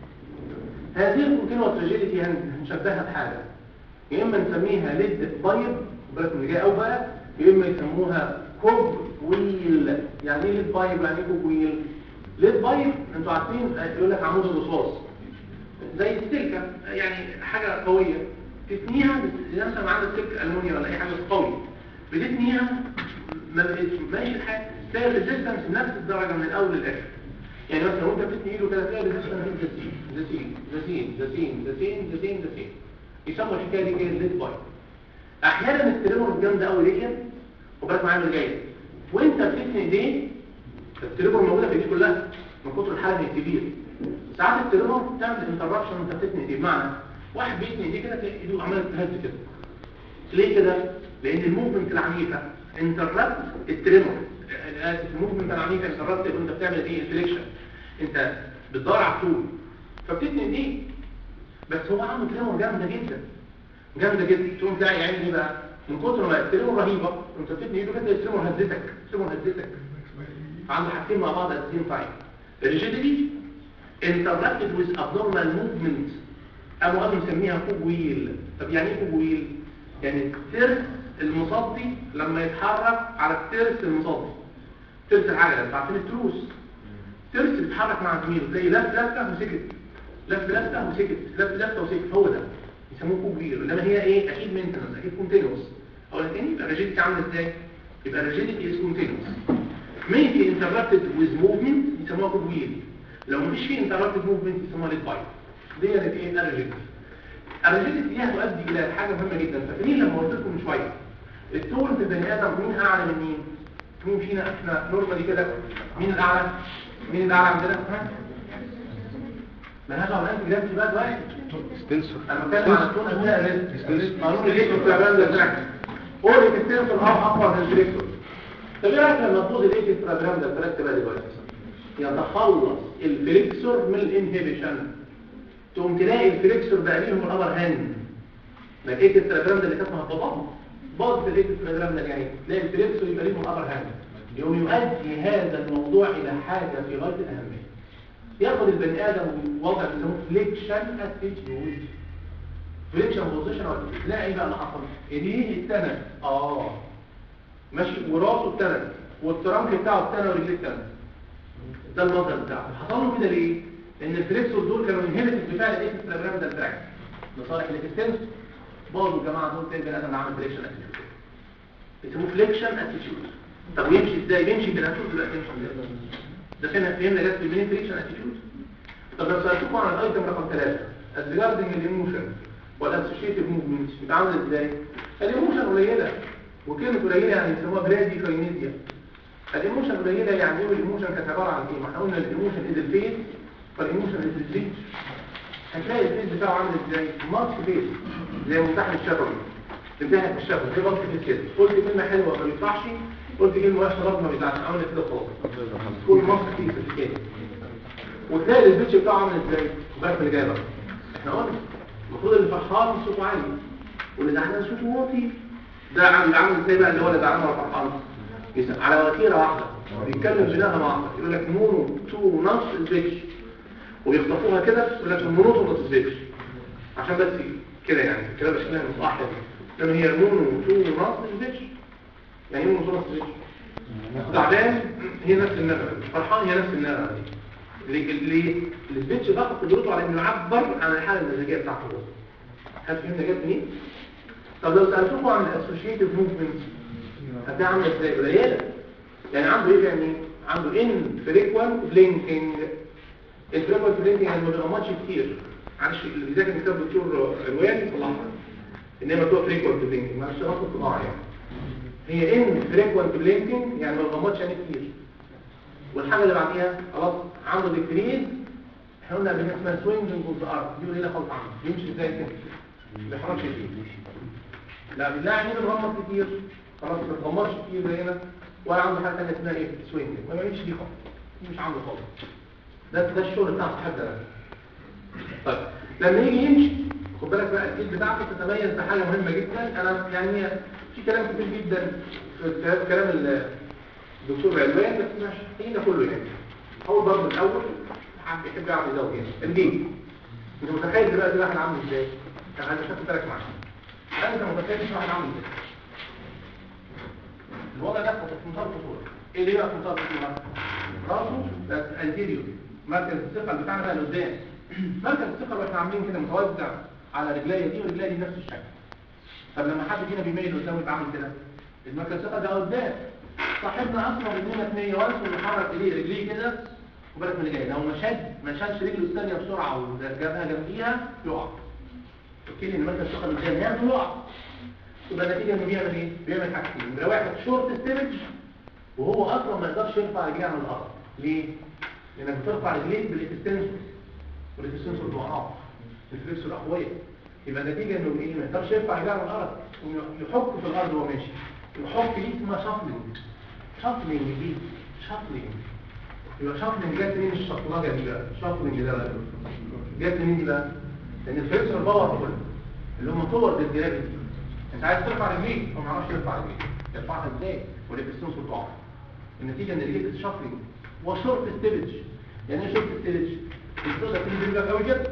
هذه الكونتينوس ريجيديتي هنشبهها بحاجة يا إما نسميها ليد بايب بالك من جاي أو بقى يا إما يسموها كوب ويل يعني إيه ليد بايب يعني إيه كوب ويل ليد بايب أنتوا عارفين يقول لك عمود الرصاص زي السلكة يعني حاجة قوية تتنيها زي مثلا عندك سلك ألمونيا ولا أي حاجة قوي بتتنيها ما ماشي الحال تلاقي الريزيستنس نفس الدرجة من الأول للآخر يعني مثلا وانت بتتني ايده كده تلاقي الريزيستنس زين زين زين زين زين زين زين يسموا الحكايه دي ايه ليد باي احيانا التريمور الجامده قوي دي وبالك معايا اللي جاي وانت بتتني ايديه التريمور موجوده في ايديك كلها من كتر الحجم الكبير ساعات التريمور بتعمل انتربشن وانت بتتني ايديه بمعنى واحد بيتني ايديه كده تلاقي ايده عماله تهز كده ليه كده لان الموفمنت العنيفه انتربت التريمور اسف الموفمنت العنيفه انتربت وانت بتعمل ايه الفليكشن انت بتدور على الطول فبتتني دي بس هو عنده تريمور جامده جدا جامده جدا تقوم تلاقي عيني ايه بقى من كتر ما التريمور رهيبه انت بتتني ايده كده التريمور هزتك التريمور هزتك فعنده حاجتين مع بعض at the same time rigidity interrupted with abnormal movement أبو قالوا نسميها كوب ويل طب يعني ايه كوب ويل؟ يعني الترس المصدي لما يتحرك على الترس المصدي ترس العجلة انتوا عارفين التروس ترس بيتحرك مع زميله زي لف لفه وسكت لف لفه وسكت لف لفه وسكت هو ده يسموه كوب ويل انما هي ايه اكيد مينتنس اكيد كونتينوس او تاني يبقى الريجيديتي عامله ازاي يبقى الريجيديتي از كونتينوس ميبي انتربتد ويز موفمنت يسموها كوب ويل لو مفيش فيه انتربتد موفمنت يسموها ليد بايت دي يعني ايه الريجيديتي الريجيديتي دي هتؤدي الى حاجه مهمه جدا فاكرين لما قلت لكم من شويه التون في البني ادم مين اعلى من مين مين فينا احنا نورمالي كده مين الاعلى مين الاعلى عندنا ها مالهاش علاقه بالانتي بقى دلوقتي ستنسور انا بتكلم عن التون اثناء الريسك قانون الريسك في البراند بتاعك قول الستنسور اه اقوى من الديريكتور طب ايه رايك لما تبوظ الايه في البراند ده تركب بقى دلوقتي يتخلص الفليكسور من الانهبيشن تقوم تلاقي الفليكسور بقى ليهم الابر هاند لقيت التليجرام ده اللي كانت مهبطه باظت لقيت التليجرام ده يعني تلاقي الفليكسور يبقى ليهم الابر هاند يقوم يؤدي هذا الموضوع الى حاجه في غايه الاهميه ياخد البني ادم وضع بيسموه فليكشن اتيتيود فليكشن بوزيشن تلاقي ايه بقى اللي حصل ايديه اتنت اه ماشي وراسه اتنت والترنك بتاعه اتنت ورجليه اتنت ده المصدر بتاعه حصل له كده ليه لان الفليكسور دول كانوا انهبت بفعل الايه البروجرام ده التراك لصالح الاكستنس برضه الجماعه دول تاني بني ادم عامل فليكشن اتيتيود اسمه فليكشن اتيتيود طب ويمشي ازاي بيمشي كده هتشوف دلوقتي يمشي ازاي ده فهمنا فهمنا جت في المين فليكشن اتيتيود طب لو سالتكم عن الايتم رقم 3 الريجاردنج الايموشن والاسوشيتيف موفمنت يبقى عامل ازاي الايموشن قليله وكلمه قليله يعني يسموها برادي كاينيزيا الايموشن قليله يعني ايه الايموشن كانت عباره عن ايه ما احنا قلنا الايموشن از الفيس فالايموشن از الريتش هتلاقي الفيس بتاعه عامل ازاي مارك فيس زي مفتاح الشفوي تمتحن في الشفوي زي مارك فيس كده قلت كلمه حلوه ما بيطلعش قلت كلمه وحشه برضه ما بيطلعش عامل كده خلاص تكون مارك فيس كده وتلاقي الفيتش بتاعه عامل ازاي بالك من اللي جاي بقى احنا قلنا المفروض اللي فرحان صوته عالي واللي زعلان صوته واطي ده عامل عامل ازاي بقى اللي هو اللي زعلان ولا فرحان يسأل على وتيره واحده بيتكلم بنغمه واحده يقول لك مونو تو نص الفيتش ويخطفوها كده يقول لك مونو نص الفيتش عشان بس كده يعني كده بس كده مصلحه لما هي مونو تو نص الفيتش يعني ايه مونو نص الفيتش زعلان هي نفس النغمه فرحان هي نفس النغمه دي ليه السبيتش فقط قدرته على انه يعبر عن الحاله المزاجيه بتاعته هو هل فهمنا جت منين طب لو سالتكم عن الاسوشيتيف موفمنت هتلاقي عامله ازاي قليله يعني عنده ايه يعني عنده ان فريكوانت بلينكينج الفريكوانت بلينكينج يعني ما بيغمضش كتير معلش اللي بيذاكر كتاب الدكتور الوان يصلحها انما هو فريكوانت بلينكينج معلش رقم الطباعه يعني هي ان فريكوانت بلينكينج يعني ما بيغمضش عينيه كتير والحاجه اللي بعديها خلاص عنده ديكريز احنا قلنا قبل كده اسمها سوينجنج اوف ذا ارت دي قليله خالص عنده يمشي ازاي كده ما بيحركش كتير لا بالله عينيه بتغمض كتير خلاص ما بتغمضش كتير زي هنا ولا عنده حاجه ثانيه اسمها ايه سوينجنج ما بيعملش دي خالص دي مش عنده خالص ده ده الشغل بتاع صاحب ده طيب لما يجي يمشي خد بالك بقى الجلد بتاعته تتميز بحاجه مهمه جدا انا يعني في كلام كتير جدا في كلام الدكتور العلوان بس مش هنا كله يعني اول ضرب الاول حد يحب يعمل زوج يعني الجيب انت متخيل دلوقتي واحد عامل ازاي كان عايز اشوف بالك معايا انت متخيل واحد عامل ازاي الوضع ده في منتهى الخطوره ايه اللي بقى في منتهى الخطوره راسه بس انتيريور مركز الثقل بتاعنا بقى لقدام مركز الثقل واحنا عاملين كده متوزع على رجليه دي ورجليه دي نفس الشكل طب لما حد فينا بيميل قدام ويبقى عامل كده المركز الثقل ده قدام صاحبنا اصلا رجلينا اثنين وانس ونحرك ايديه رجليه كده وبالك من اللي جاي لو ما شد ما شدش رجله الثانيه بسرعه وجابها جنبيها يقع اوكي المركز الثقل قدام ياخده يقع يبقى النتيجه انه بيعمل ايه بيعمل حاجتين نمره واحد شورت ستيبج وهو اصلا ما يقدرش يرفع رجليه عن الارض ليه لانك بترفع رجليك بالاكستنسور والاكستنسور ضعاف الفليكسور اقوياء يبقى النتيجه انه ايه ما يقدرش يرفع رجليه عن الارض ويحك في الارض وهو ماشي الحك دي اسمها شافلنج شافلنج دي شافلنج يبقى شافلنج جت منين الشطلجه دي بقى شافلنج ده بقى جت منين دي بقى لان الفليكسور باور اللي هم طور الجرافيتي انت عايز ترفع رجليك هو ما يعرفش يرفع رجليك يرفعها ازاي والاكستنسور ضعف النتيجه ان رجليك تشافلنج وشورت ستيبج يعني ايه شورت ستيبج تقدر تنزل رجلك قوي كده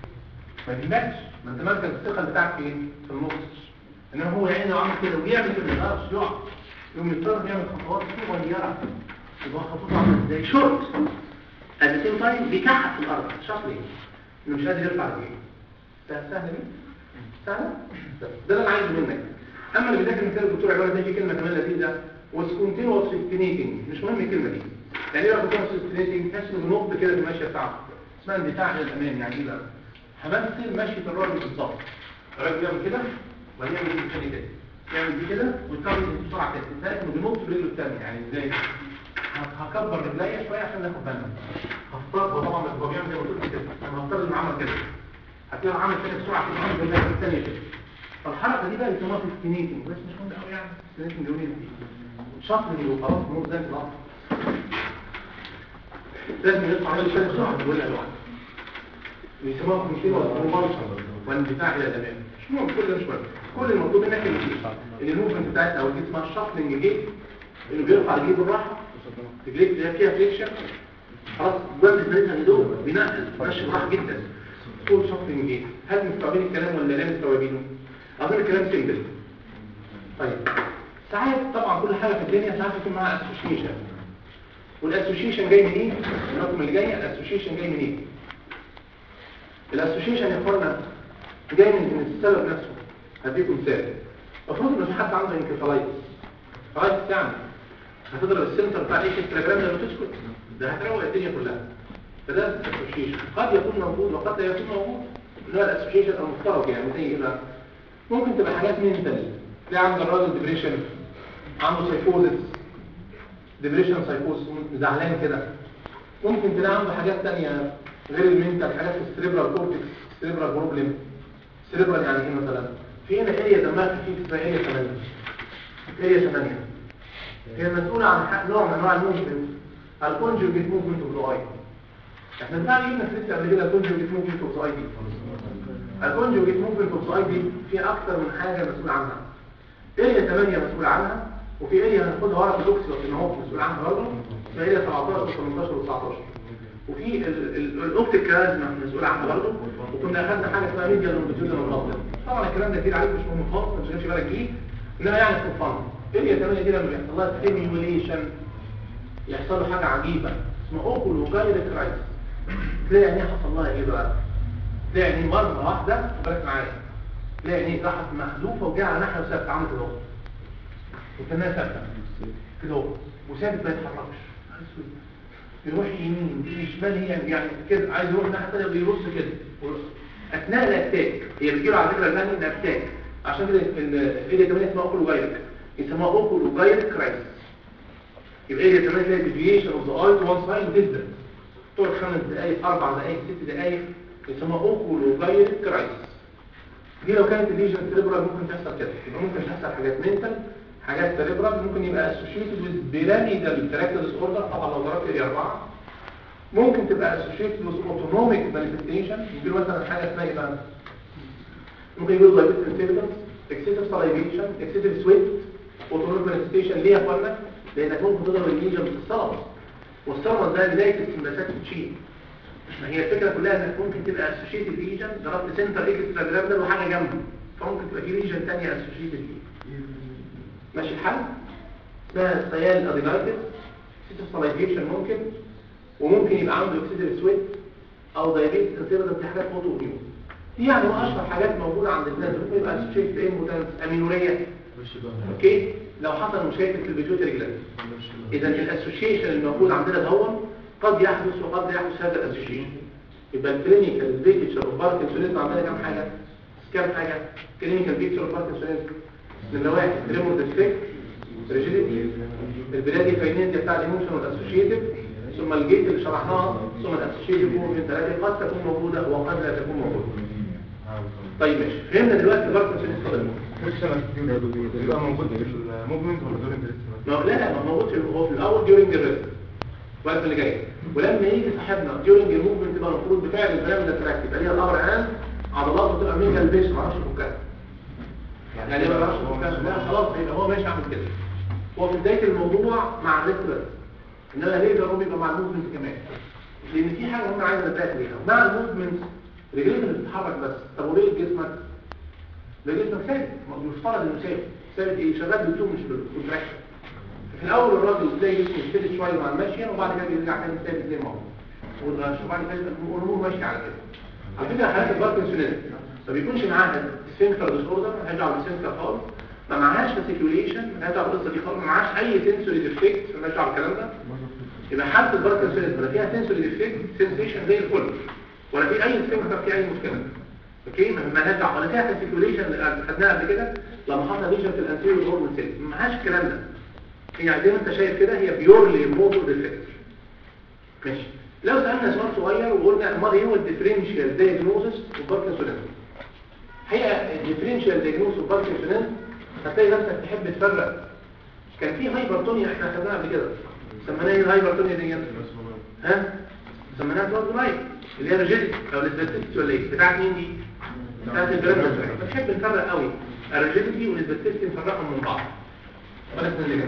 ما يهمكش ما انت مركز الثقل بتاعك فين في النص انما هو يعني عامل كده ويعمل كده ما يقدرش يقع يقوم يضطر يعمل خطوات صغيره يبقى خطوته عامله ازاي شورت at the same time بيكحت في الارض شافلنج انه مش قادر يرفع رجليه سهله دي سهله ده اللي انا عايزه منك اما اللي بيذاكر مثال الدكتور عباره دي كلمه كمان لذيذه was continuous sustaining مش مهم الكلمه دي يعني ايه continuous sustaining تحس انه بنقط كده في الماشيه بتاعته اسمها اندفاع للامام يعني ايه بقى همثل ماشيه الراجل بالظبط الراجل يعمل كده وبعدين يعمل دي كده يعمل دي كده ويكمل بسرعه كده انت انه بينط برجله الثانيه يعني ازاي هكبر رجليا شويه عشان ناخد بالنا هختار هو طبعا هو بيعمل زي ما قلت كده انا هختار انه عمل كده هتلاقيه عامل كده بسرعه كده عامل رجليا الثانيه كده فالحركه دي بقى يسموها سكينيتنج بس مش مهم قوي يعني سكينيتنج يومين دي شفرنج وخلاص نور زي الارض لازم يطلع عمل كده بسرعه ولا لوحده يسموها كونتينوس رومانشن واندفاع الى الامام مش مهم كل ده مش مهم كل المطلوب منك ان الموفمنت بتاعتنا او دي اسمها الشفلنج جيت انه بيرفع رجليه بالراحه رجليك اللي فيها فليكشن خلاص جوز بنتها هدوء بينقل ماشي براحه جدا فول شفلنج جيت هل مستوعبين الكلام ولا لا مستوعبينه اظن الكلام سيمبل طيب ساعات طبعا كل حاجه في الدنيا ساعات يكون معاها اسوشيشن والاسوشيشن جاي منين الرقم اللي جاي الاسوشيشن جاي منين الاسوشيشن يا اخوانا جاي من من السبب نفسه هديكم مثال المفروض ان في حد عنده انكفالايتس فلايتس يعني هتضرب السنتر بتاع ايه التليجرام ده وتسكت ده هتروق الدنيا كلها فده الاسوشيشن قد يكون موجود وقد لا يكون موجود اللي هو الاسوشيشن المفترض يعني زي ايه بقى ممكن تبقى حاجات منتال تلاقي عند الراجل ديبريشن عنده سايكوزس ديبريشن سايكوز زعلان كده ممكن تلاقي عنده حاجات تانية غير المنتال حاجات في السريبرال كورتكس سريبرال بروبلم سريبرال يعني ايه مثلا في هنا اريا دمها خفيف اسمها اريا 8 اريا 8 هي مسؤولة عن حق نوع من انواع الموفمنت الكونجوجيت موفمنت اوف ذا اي احنا بنعمل ايه نفسنا قبل كده الكونجوجيت موفمنت اوف ذا اي دي الكونجوجيت موفمنت اوف ذا اي دي في اكتر من حاجة مسؤول عنها اريا 8 مسؤول عنها وفي اريا هناخدها ورا في الاوكسيوس ان هو مسؤول عنها برضه في اريا 17 و18 و19 وفي الاوبتيك كارازما مسؤول عنها برضه وكنا اخذنا حاجه اسمها ميديا لونجيتيودنال والبطن طبعا الكلام ده كتير عليك مش مهم خالص ما تشغلش بالك بيه انما يعني في الفن اريا 8 دي لما بيحصل لها ستيميوليشن يحصل له حاجه عجيبه اسمها اوكول وكاير كرايس تلاقي عينيه حصل لها ايه بقى تلاقي عينيه مره واحده بالك معايا تلاقي عينيه راحت محذوفه وجايه على ناحيه وثابته عامله كده اهو وكانها ثابته كده اهو وثابت ما يتحركش يروح يمين يجي شمال هي يعني كده عايز يروح ناحيه ثانيه بيبص كده اثناء الاتاك هي بتجيله على فكره الثاني الاتاك عشان كده الاريا 8 اسمها اوكل وجايرك يسموها اوكل وجايرك كرايس يبقى اريا 8 تلاقي ديفيشن اوف ذا اي تو وان سايد جدا تقعد خمس دقائق اربع دقائق ست دقائق يسموها اوكل وجايرك كرايس دي لو كانت الليجن سيريبرال ممكن تحصل كده يبقى ممكن تحصل حاجات منتال حاجات سيريبرال ممكن يبقى اسوشيتد وذ بيراميدال تراكتر ديس اوردر طبعا لو ضربت اريا 4 ممكن تبقى اسوشيتد وذ اوتونوميك مانيفستيشن يجيله مثلا حاجه اسمها ايه بقى ممكن يجيله دايبيتس انسيبيتنس اكسسيف سلايفيشن اكسسيف سويت اوتونوميك مانيفستيشن ليه يا اخوانا لانك ممكن تضرب الليجن في السلمس والسلمس ده بدايه السمباسات تشيل ما هي الفكره كلها انك ممكن تبقى اسوشيتد ليجن ضربت سنتر اكسترا جرافيتال وحاجه جنبه فممكن تبقى في ليجن ثانيه اسوشيتد ليه ماشي الحل اسمها سيال ادينايتس سيتو سلايفيشن ممكن وممكن يبقى عنده اكسيدر سويت او دايابيتس انسيبيتنس دي حاجات اوتو اميون دي يعني ما اشهر حاجات موجوده عند الناس ممكن يبقى اسوشيتد امبوتنس امينوريا اوكي لو حصل مشاكل في البيتيوتري جلاند اذا الاسوشيشن الموجود عندنا ده هو قد يحدث وقد لا يحدث هذا الاسوشيشن يبقى الكلينيكال بيكتشر اوف باركنسونيزم عندنا كام حاجه كام حاجه كلينيكال بيكتشر اوف باركنسونيزم نمره واحد تريمور ديفكت ريجيديتي البلادي فاينانسيا بتاع الايموشن والاسوشيتيف ثم الجيت اللي شرحناها ثم الاسوشيتيف موفمنت ثلاثه قد تكون موجوده وقد لا تكون موجوده طيب ماشي فهمنا دلوقتي باركنسونيزم فضل يبقى موجود في الموفمنت ولا دورين ما هو لا ما هو موجود في هو في الاول ديورنج الريست الوقت اللي جاي ولما يجي صاحبنا ديورنج الموفمنت يبقى المفروض بتاع البرامج التراكتيف يبقى ليها الامر عام عضلاته تبقى ميجا البيش ما اعرفش فكها يعني ما اعرفش فكها لا خلاص يبقى هو ماشي عامل كده هو في بدايه الموضوع مع الريست بس انما ليه ده بيبقى مع الموفمنت كمان لان في حاجه هم عايز انتبه ليها مع الموفمنت رجليك اللي بتتحرك بس طب وليه جسمك ده جسمك ثابت ما يفترض انه ثابت ثابت ايه شغال بالتوم مش بالكونتراكشن في الاول الراجل تلاقي جسمه يشتري شويه مع المشيه وبعد كده بيرجع تاني ثابت زي ما هو وشوف بعد كده الامور ماشيه على كده على فكره حالات الباركنسونيزم ما بيكونش معاها سفنكتر ديس اوردر ما هيرجع بالسفنكتر خالص ما معهاش فاسيكيوليشن ما هيرجع بالقصه دي خالص ما معهاش اي سنسوري ديفكت ما هيرجع الكلام ده يبقى حاله الباركنسونيزم لا فيها سنسوري ديفكت سنسيشن زي الفل ولا في اي سفنكتر فيها اي مشكله اوكي ما لهاش دعوه ولا فيها فاسيكيوليشن خدناها قبل كده لما حصل ليجن في الانتيريور هورمون سيل ما معهاش الكلام ده يعني زي ما انت شايف كده هي بيورلي موتور ديفكت ماشي لو سالنا سؤال صغير وقلنا امال ايه هو الديفرنشال دايجنوزس وباركنسونيزم هي الديفرنشال دايجنوزس وباركنسونيزم هتلاقي نفسك تحب تفرق كان في هايبرتونيا احنا خدناها قبل كده سميناها ايه الهايبرتونيا دي ها سميناها بلاد لايت اللي هي ريجيديتي او الاسبستيتي ولا ايه بتاعت مين دي بتاعت البرامج بنحب نفرق قوي الريجيديتي والاسبستيتي نفرقهم من بعض بلسنا اللي جاي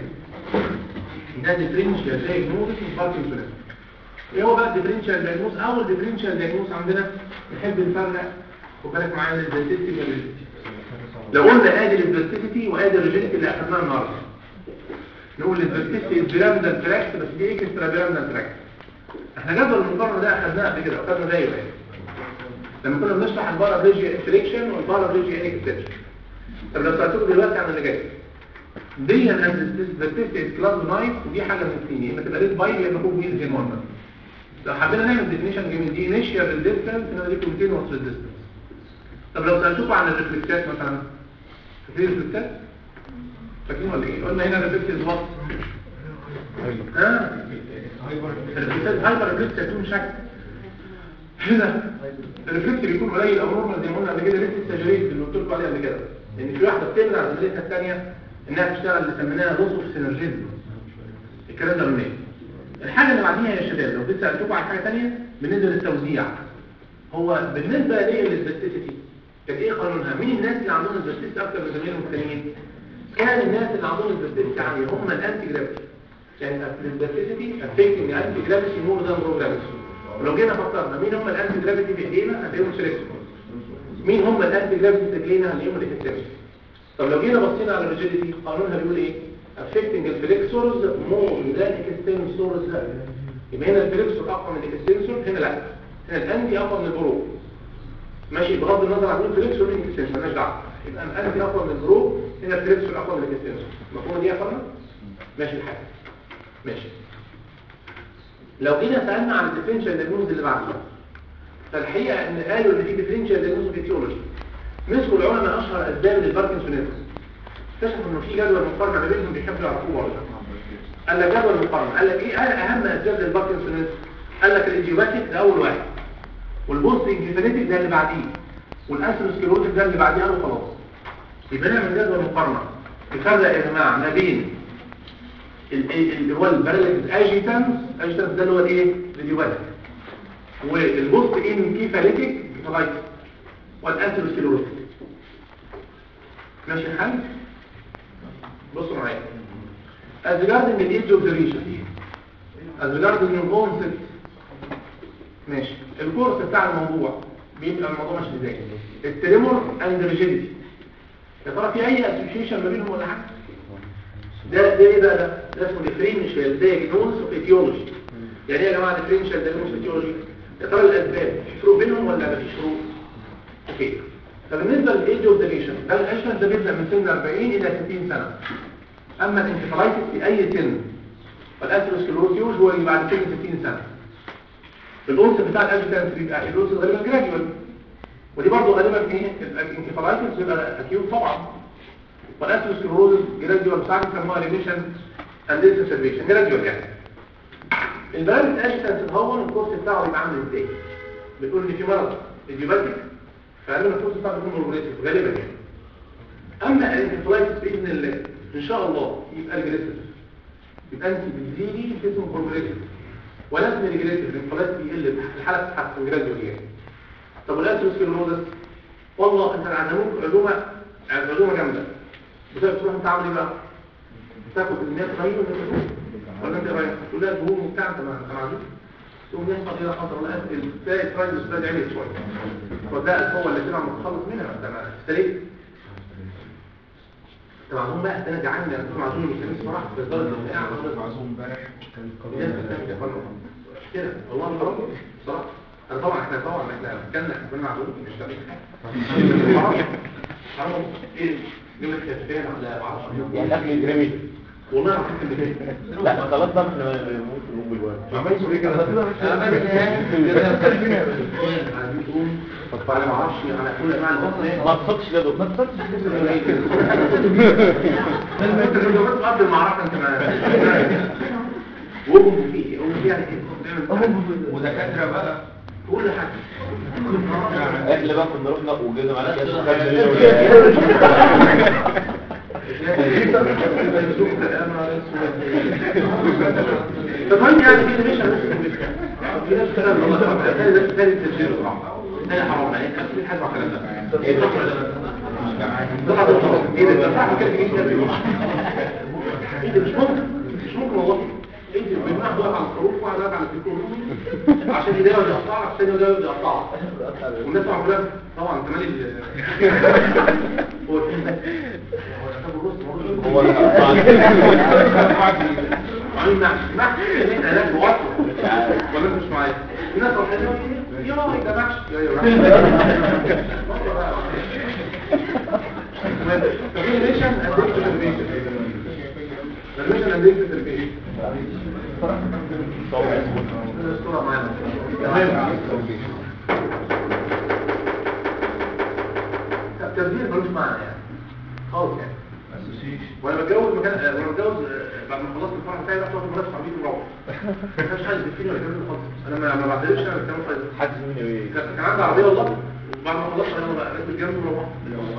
ده ديفرنشال دايجنوزس وباركنسونيزم ايه هو بقى الديفرنشال دايجنوز اول ديفرنشال دايجنوز عندنا نحب نفرق خد بالك معايا الاسبستيتي والريجيديتي لو قلنا ادي الاسبستيتي وادي الريجيديتي اللي اخدناها النهارده نقول الفيرتيستي بيراميدال تراكت بس دي اكسترا بيراميدال تراكت احنا جدول المقارنه ده اخدناه قبل كده اخدنا دايره يعني لما كنا بنشرح البارابليجيا انفليكشن والبارابليجيا انكستنشن طب لو سالتكم دلوقتي عن اللي جاي دي الفيرتيستي كلاس نايت ودي حاجه من الاثنين يا اما تبقى ريد باي يا اما فوق ويز جين نورمال لو حبينا نعمل ديفينيشن جميل دي انيشيال ريزيستنس هنا دي كونتينوس ريزيستنس طب لو سالتكم عن الريفلكسات مثلا فاكرين الريفلكسات فاكرين ولا ايه قلنا هنا الريفلكس وات ها الريفلكسات هايبر ريفلكس هيكون شكل هنا الريفلكس بيكون قليل او نورمال زي ما قلنا قبل كده لسه سجلت اللي قلت لكم عليه قبل كده ان في واحده بتمنع زميلتها الثانيه انها تشتغل اللي سميناها لوس اوف سينرجيزم الكلام ده منين الحاجه اللي بعديها يا شباب لو كنت سالتكم عن حاجه ثانيه بالنسبه للتوزيع هو بالنسبه للسبيسيفيتي كانت ايه قانونها مين الناس اللي عندهم السبيسيفيتي اكتر من زمايلهم الثانيين كان الناس اللي عندهم السبيسيفيتي عاليه هم الانتي جرافيتي يعني السبيسيفيتي افكتنج انتي جرافيتي مور ذان برو جرافيتي ولو جينا فكرنا مين هم الانتي جرافيتي في ايدينا هتلاقيهم سيلكتور مين هم الانتي جرافيتي في رجلينا هنلاقيهم الاكستنشن طب لو جينا بصينا على الريجيديتي قانونها بيقول ايه affecting الفليكسورز more than extensors لا يبقى هنا الفليكسور اقوى من الاكستنسور هنا لا هنا الانتي اقوى من البرو ماشي بغض النظر عن الفليكسور من الاكستنسور مالناش دعوه يبقى الانتي اقوى من البرو هنا الفليكسور اقوى من الاكستنسور مفهوم دي يا فندم ماشي الحال ماشي لو جينا سالنا عن الديفرنشال دايجنوز اللي بعدها فالحقيقه ان قالوا ان في ديفرنشال دايجنوز فيتيولوجي مسكوا العلماء اشهر اسباب للباركنسونيزم اكتشفوا انه في جدول مقارنه ما بينهم بيحبوا يعرفوه برضه قال لك جدول مقارنه قال لك ايه قال اهم اسباب للباركنسونيزم قال لك الايديوباتيك ده اول واحد والبوست انكفاليتيك ده اللي بعديه والاسروسكلوتيك ده اللي بعديه قالوا خلاص يبقى نعمل جدول مقارنه نفرق يا جماعه ما بين ال- ال- اللي هو الباراليز اجيتانس اجيتانس ده اللي هو الايه الايديوباتيك والبوست انكفاليتيك فلايت والاسروسكلوتيك ماشي الحال بصوا معايا as regarding the age of the region as regarding the concept ماشي الكورس بتاع الموضوع بيبقى الموضوع ماشي ازاي التريمور اند ريجيديتي يا ترى في اي اسوشيشن ما بينهم ولا حاجه ده ده ايه بقى ده ده اسمه ديفرنشال دايجنوز اوف ايتيولوجي يعني ايه يا جماعه ديفرنشال دايجنوز اوف ايتيولوجي يا ترى الاسباب في فروق بينهم ولا مفيش فروق اوكي فبالنسبه للايدج اوف ديليشن ده الاشهر ده بيبدا من سن 40 الى 60 سنه اما الانكفالايتس في اي سن فالاسيروسكلوز يوجوالي بعد سن 60 سنه الأنس بتاع الاجيتانس بيبقى الأنس غالبا جراديوال ودي برضه غالبا ايه الانكفالايتس بيبقى اكيوت طبعا والاسيروسكلوز جراديوال بتاعك بيسموها ريميشن اند ديسسرفيشن جراديوال يعني البلد الاجيتانس هو الكورس بتاعه بيبقى عامل ازاي بتقول ان في مرض ايديوباتيك فغالبا الكورس بتاعه بيكون بروجريسيف غالبا يعني اما الانكفالايتس باذن الله ان شاء الله يبقى ريجريسيف يبقى انت بتزيدي في اسمه بروجريسيف ولازم ريجريسيف الانفلايتس بيقل الحاله بتتحسن جراديوال يعني طب والاسيروسكلوزس والله انت علموك علومه علومه جامده بتقدر تروح انت عامل ايه بقى تاخد الناس رهيبه من الهجوم ولا انت رايح تقول لها الهجوم وبتاع انت ما انت معجوب تقوم ناس قضيه خطر لا اسال تلاقي تراجل الاستاذ عمل شويه وده هو اللي كده متخلص منها انت ما تستريح انت معزوم بقى انا جعان انا كنت معزوم من الخميس صراحه في الدرجه اللي قاعد معزوم امبارح كان الناس بتعمل يا فندم كده والله الحرام صراحه انا طبعا احنا طبعا احنا كنا كنا معزومين مش فاهم حرام حرام ايه جبنا كتفين على 10 يعني الاكل يترمي والله العظيم اللي كده لا خلاص بقى احنا ممكن نقوم بالواجب عملتوا ايه كده انا بس عايزين تقوم على ما اعرفش على كل انواع البطن ما تحطش يا دكتور ما تحطش لازم انت تجربت قبل المعركه انت ما وهم فيه هم فيه يعني ايه ودكاتره بقى كل حاجه احنا بقى كنا رحنا وجبنا معانا طب يعني في مش في ناس كلام الله ده ده ده التسجيل صراحه ده حرام عليك في حاجه على الكلام ده ايه ده ده صح كده ايه ده مش ممكن مش ممكن والله انت بناخد على الحروف وعلى على التكنولوجي عشان يداوي يقطعها عشان يداوي يقطعها والناس طبعا كلها طبعا كمان ال هو الفيلم ده هو يعتبر نص موجود هو اللي هقطعني عاملين محشي محشي ان احنا هناك بوقته ولا انت مش معايا في ناس راح يا ده محشي يا يا Termination and determination. Termination and determination. الصورة معانا. تمام. التبديل ملوش معنى يعني خالص يعني وانا بتجوز مكان آه، وانا بتجوز آه، بعد ما خلصت الفرح بتاعي رحت واخد مراتي عربيتي وروح ما كانش حد بيكفيني ولا كلمني خالص انا ما ما بعترفش انا بتكلم خالص حد مني ايه كان كان عندي عربيه والله وبعد ما خلصت انا بقى ركبت جنبي وروحت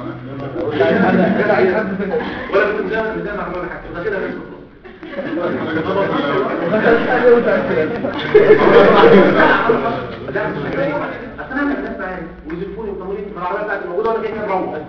ولا كنت مزامن مزامن عربيه ولا حاجه ده كده بس لا مش فاكر اصل انا كان الناس معايا ويزفوني وكموني ما العربيه بتاعتي موجوده وانا كده كده مروح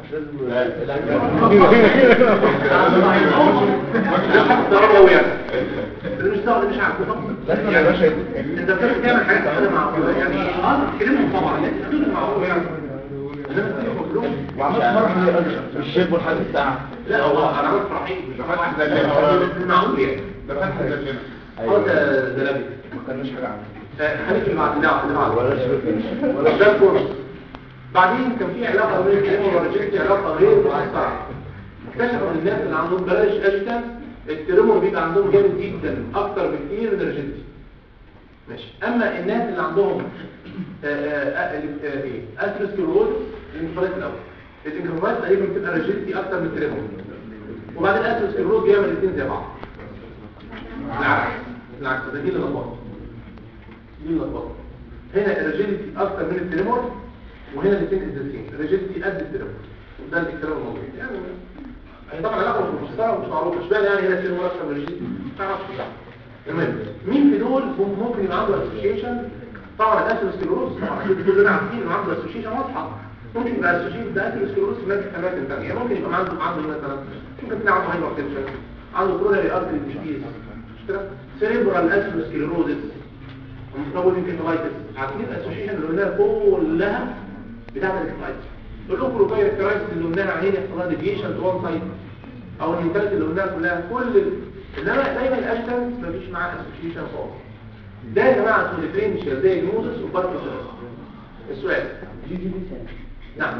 ضربه يعني اللي مش ضرب مش عارف لازم يا باشا انت بتعمل تعمل حاجات كده معقوله يعني اه تكلمهم طبعا لكن حدود معقوله يعني انما تكلمهم كلهم وعملت مرة مش شايفه لحد الساعة لا والله انا عملت فرحين مش فتح زلمة. معقول يعني ده فتح زلمة اه ده ده لبي ما كناش حاجة عنه خليك اللي بعد لا اللي بعد ولا ده الكورس بعدين كان في علاقه بين الكلمه والريجكت علاقه غير مؤثره اكتشفوا ان الناس اللي عندهم بلاش اجتن الترمور بيبقى عندهم جامد جدا اكتر بكتير من الريجكت ماشي اما الناس اللي عندهم آه، آه، آه، آه، ايه اثيروسكلروز الانفلات الاول الانكروفات تقريبا بتبقى ريجكتي اكتر من الترمور وبعدين الاثيروسكلروز بيعمل الاثنين زي بعض العكس العكس ده دي اللي لخبطه دي اللخبطه هنا الريجيديتي اكتر من التريمور وهنا الاثنين ازدادين الريجيديتي قد التريمور ده الكلام الموضوع يعني هي طبعا علاقه مش مفسره ومش معروفه اشمعنى يعني هنا التريمور اكتر من الريجيديتي ما تعرفش المهم مين في دول ممكن يبقى عنده اسوشيشن طبعا الاسوسكلروز طبعا اكيد كلنا عارفين انه عنده اسوشيشن واضحه ممكن يبقى اسوشيشن ده اسوسكلروز في ناس اماكن ثانيه ممكن يبقى عنده عنده مثلا ممكن تلاقي عنده هايبرتنشن عنده كوروناري ارتري ديزيز مش كده سيريبرال اسوسكلروزس ومتطور يمكن كلايتس عارفين الاسوشيشن اللي قلناها كلها بتاعت الكلايتس اللوكولوكاير كرايتس اللي قلناها عين يحصلها ديفيشن تو وان سايد او المنتاليتي اللي قلناها كلها كل ال... انما دايما الاشتنس مفيش معاه اسوشيشن خالص ده يا جماعه اسمه ديفرنشال دايجنوزس وباركنسونز السؤال نعم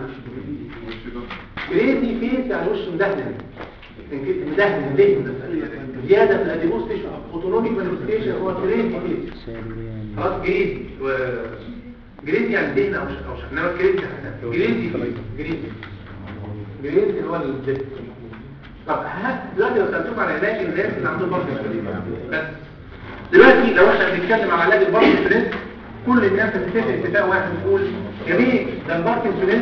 كريزي فيس يعني وش مدهن من كده مدهن دهن زياده في الاديبوس تيشو اوتونوميك مانيفستيشن هو كريزي فيس خلاص جريزي و... جريزي يعني دهن او ش- او ش- انما كريزي حسن جريزي فيس جريزي جريزي اللي هو الدهن طب ها دلوقتي لو سالتكم على علاج الناس اللي عندهم باركنسون بس دلوقتي لو احنا بنتكلم على علاج الباركنسون كل الناس بتتفق اتفاق واحد تقول يا بيه ده الباركنسون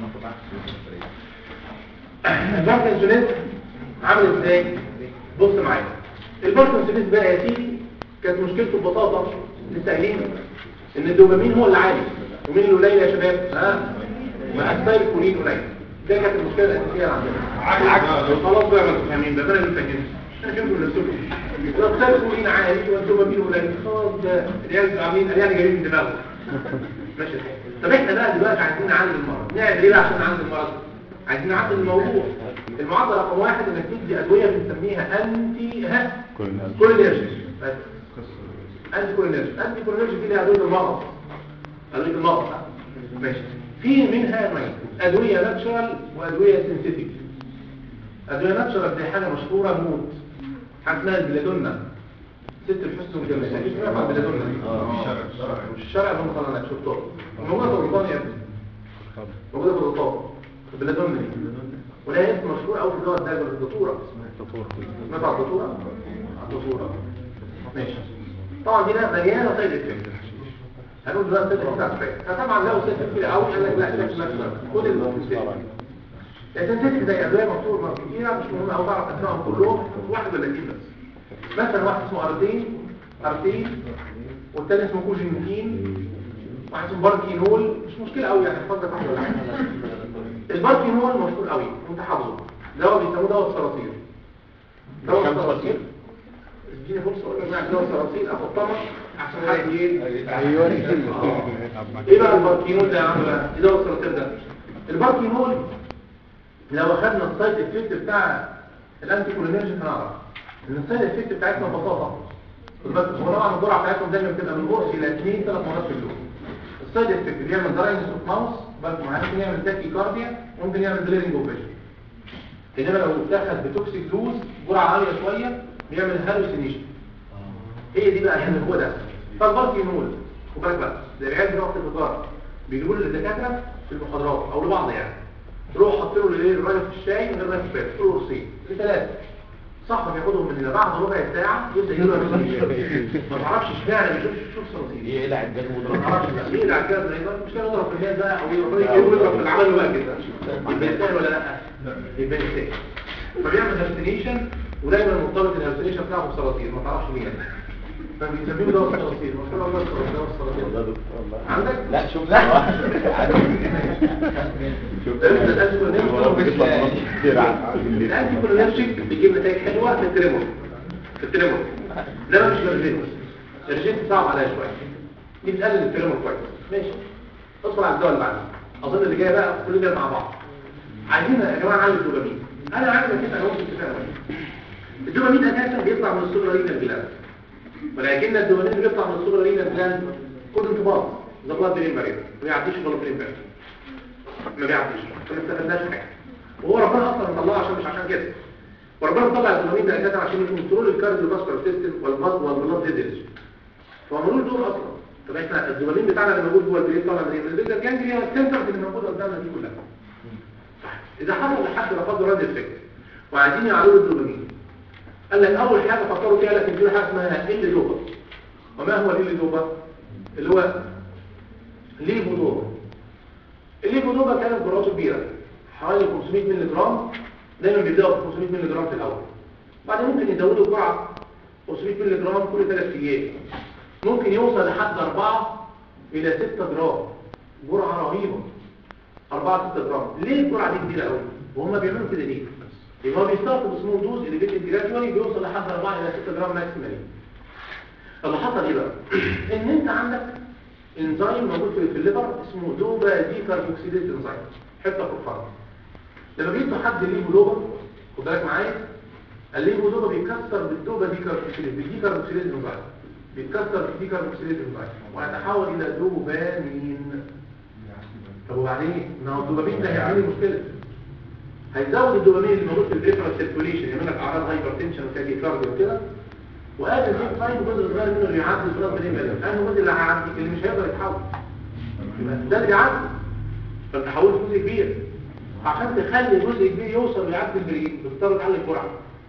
الباركنسونيز عامل ازاي بص معايا الباركنسونيز بقى يا سيدي كانت مشكلته ببساطه لسه قايلين ان الدوبامين هو اللي عالي ومين اللي قليل يا شباب ها ما اكثر الكولين قليل ده كانت المشكله الاساسيه اللي عندنا عكس خلاص بقى ما انتوا فاهمين ده انا اللي فاهمين انا فهمت من نفسكم لو اكثر الكولين عالي والدوبامين قليل خلاص ده العيال عاملين العيال جايين من دماغهم ماشي الحال. طب احنا بقى دلوقتي عايزين نعالج المرض نعمل ايه بقى عشان نعالج المرض عايزين نعالج الموضوع المعضله رقم واحد انك تدي ادويه بنسميها انتي ها كولينرجي بس انتي كولينرجي انتي كولينرجي دي اللي ادويه المرض ادويه المرض ماشي في منها نوعين ادويه ناتشورال وادويه سينثيتيك ادويه ناتشورال دي حاجه مشهوره موت حاجه اسمها البلادونا ست الحسن والجمال اكيد سمعت عن البلادونا دي مش الشرع اللي هم طلعنا شفتوها موجوده في الغطان يا ابني موجوده في الغطان البلادونا دي ولها اسم مشهور قوي في اللغه الدارجه الدكتوره سمعت عن الدكتوره الدكتوره ماشي طبعا دي بقى مليانه سايد افكت هنقول دلوقتي سايد افكت على الفكره فطبعا لو سايد افكت قوي قال لك لا شكل مثلا خد السنتيتك السنتيتك زي ادويه مكتوبه كتيره مش مهم قوي تعرف اسمائهم كلهم واحد ولا اثنين بس مثلا واحد اسمه ارتين ارتين والتاني اسمه كوجينتين واحد اسمه باركينول مش مشكله قوي يعني اتفضل تحت ولا حاجه الباركينول مشهور قوي انت حافظه دواء بيسموه دواء الصراصير دواء الصراصير اديني فرصه اقول لك يعني دواء الصراصير اخد طمع احسن حاجه ايه ايوه ايه بقى الباركينول ده يا عم بقى ايه دواء الصراصير ده الباركينول لو اخدنا السايد افكت بتاع الانتي كولينرجين هنعرف ان السايد افكت بتاعتنا ببساطه خد بالك هو طبعا الجرعه بتاعتهم دايما بتبقى من قرص الى 2 3 مرات في اليوم السايد افكت بيعمل دراينس اوف ماوس بالك معايا ممكن يعمل تاكي كارديا ممكن يعمل بليرنج اوف فيجن انما لو اتاخد بتوكسيك دوز جرعه عاليه شويه بيعمل هالوسينيشن هي دي بقى اهم هو ده فالباركينول خد بالك بقى زي العيال بتوع التجاره بيجيبوا له للدكاتره في المحاضرات او لبعض يعني روح حط له الايه الراجل في الشاي من غير ما يكفي له قرصين لثلاثه صاحبك ياخدهم من هنا بعد ربع ساعه يبدا يقول ما تعرفش اشمعنى بيشوف شوف صراصير ايه لا عجال ما تعرفش بقى ايه العجاز ده يقدر مش كده يضرب في الناس بقى او يضرب يضرب في العمل بقى كده يبقى يستاهل ولا لا يبقى يستاهل فبيعمل هالوسينيشن ودايما مرتبط الهالوسينيشن بتاعه بصراصير ما تعرفش مين فبيسميه دواء الصراصير ما شاء الله دواء الصراصير والله دكتور والله عندك لا شوف لا واحد شوف الانتي كولينرجيك بيجيب نتائج حلوه في التريمور في التريمور ده مش الرجيت الرجيت صعب عليا شويه دي بتقلل التريمور كويس ماشي ادخل على الدواء اللي بعده اظن اللي جاي بقى كل ده مع بعض عايزين يا جماعه نعلي الدوبامين انا عايز كده انا ممكن اتفق معاك الدوبامين اساسا بيطلع من السوبر رينال جلاند ولكن الدوبامين اللي بيطلع من السوبر رينال جلاند خد انطباق ده بلاد برين بارير ما بيعديش ولا برين بارير ما بيعديش فما استفدناش حاجه وهو ربنا اصلا مطلعه عشان مش عشان كده وربنا طلع الدوبامين ده اساسا عشان يكنترول الكارديو فاسكولار سيستم والبلد والبلاد فيزلز فعملوا له دور اصلا طب احنا الدوبامين بتاعنا اللي موجود جوه البرين طالع من ايه؟ البيتا جانجليا السنتر اللي موجوده قدامنا دي كلها اذا حصل لحد لا قدر رد افكت وعايزين يعلوا الدوبامين قال لك اول حاجه فكروا فيها لكن في حاجه اسمها ال دوبا وما هو ال دوبا اللي هو ليفو دوبا الليفو دوبا كانت جرعته كبيره حوالي 500 مللي جرام دايما بيبداوا ب 500 مللي جرام في الاول بعدين ممكن يزودوا الجرعه 500 مللي جرام كل ثلاث ايام ممكن يوصل لحد 4 الى 6 جرام جرعه رهيبه 4 6 جرام ليه الجرعه دي كبيره قوي وهم بيعملوا كده ليه يبقى هو بيستخدم اسمه دوز اللي بيت جرادوالي بيوصل لحد 4 الى 6 جرام ماكسيمالي اللي حصل ايه بقى ان انت عندك انزيم موجود في الليفر اسمه دوبا دي كاربوكسيليز انزيم حته في الفرد لما بيدوا حد ليه دوبا خد بالك معايا الليفو دوبا بيكسر بالدوبا دي كاربوكسيليز بالدي كاربوكسيليز انزيم بيتكسر بالدي كاربوكسيليز انزيم ويتحول الى دوبامين طب وبعدين ما هو الدوبامين ده هيعمل لي مشكله هيزود الدوبامين اللي موجود في البريفرال سيركوليشن يعمل لك اعراض هايبرتنشن وتاكيكارديا وكده وقال ان في فايد جزء صغير منه اللي يعدي البلاد برين بارير انه الجزء اللي هيعدي اللي مش هيقدر يتحول يبقى ده اللي بيعدي فانت حولت جزء كبير عشان تخلي جزء كبير يوصل ويعدي البرين بتضطر تعلي الجرعه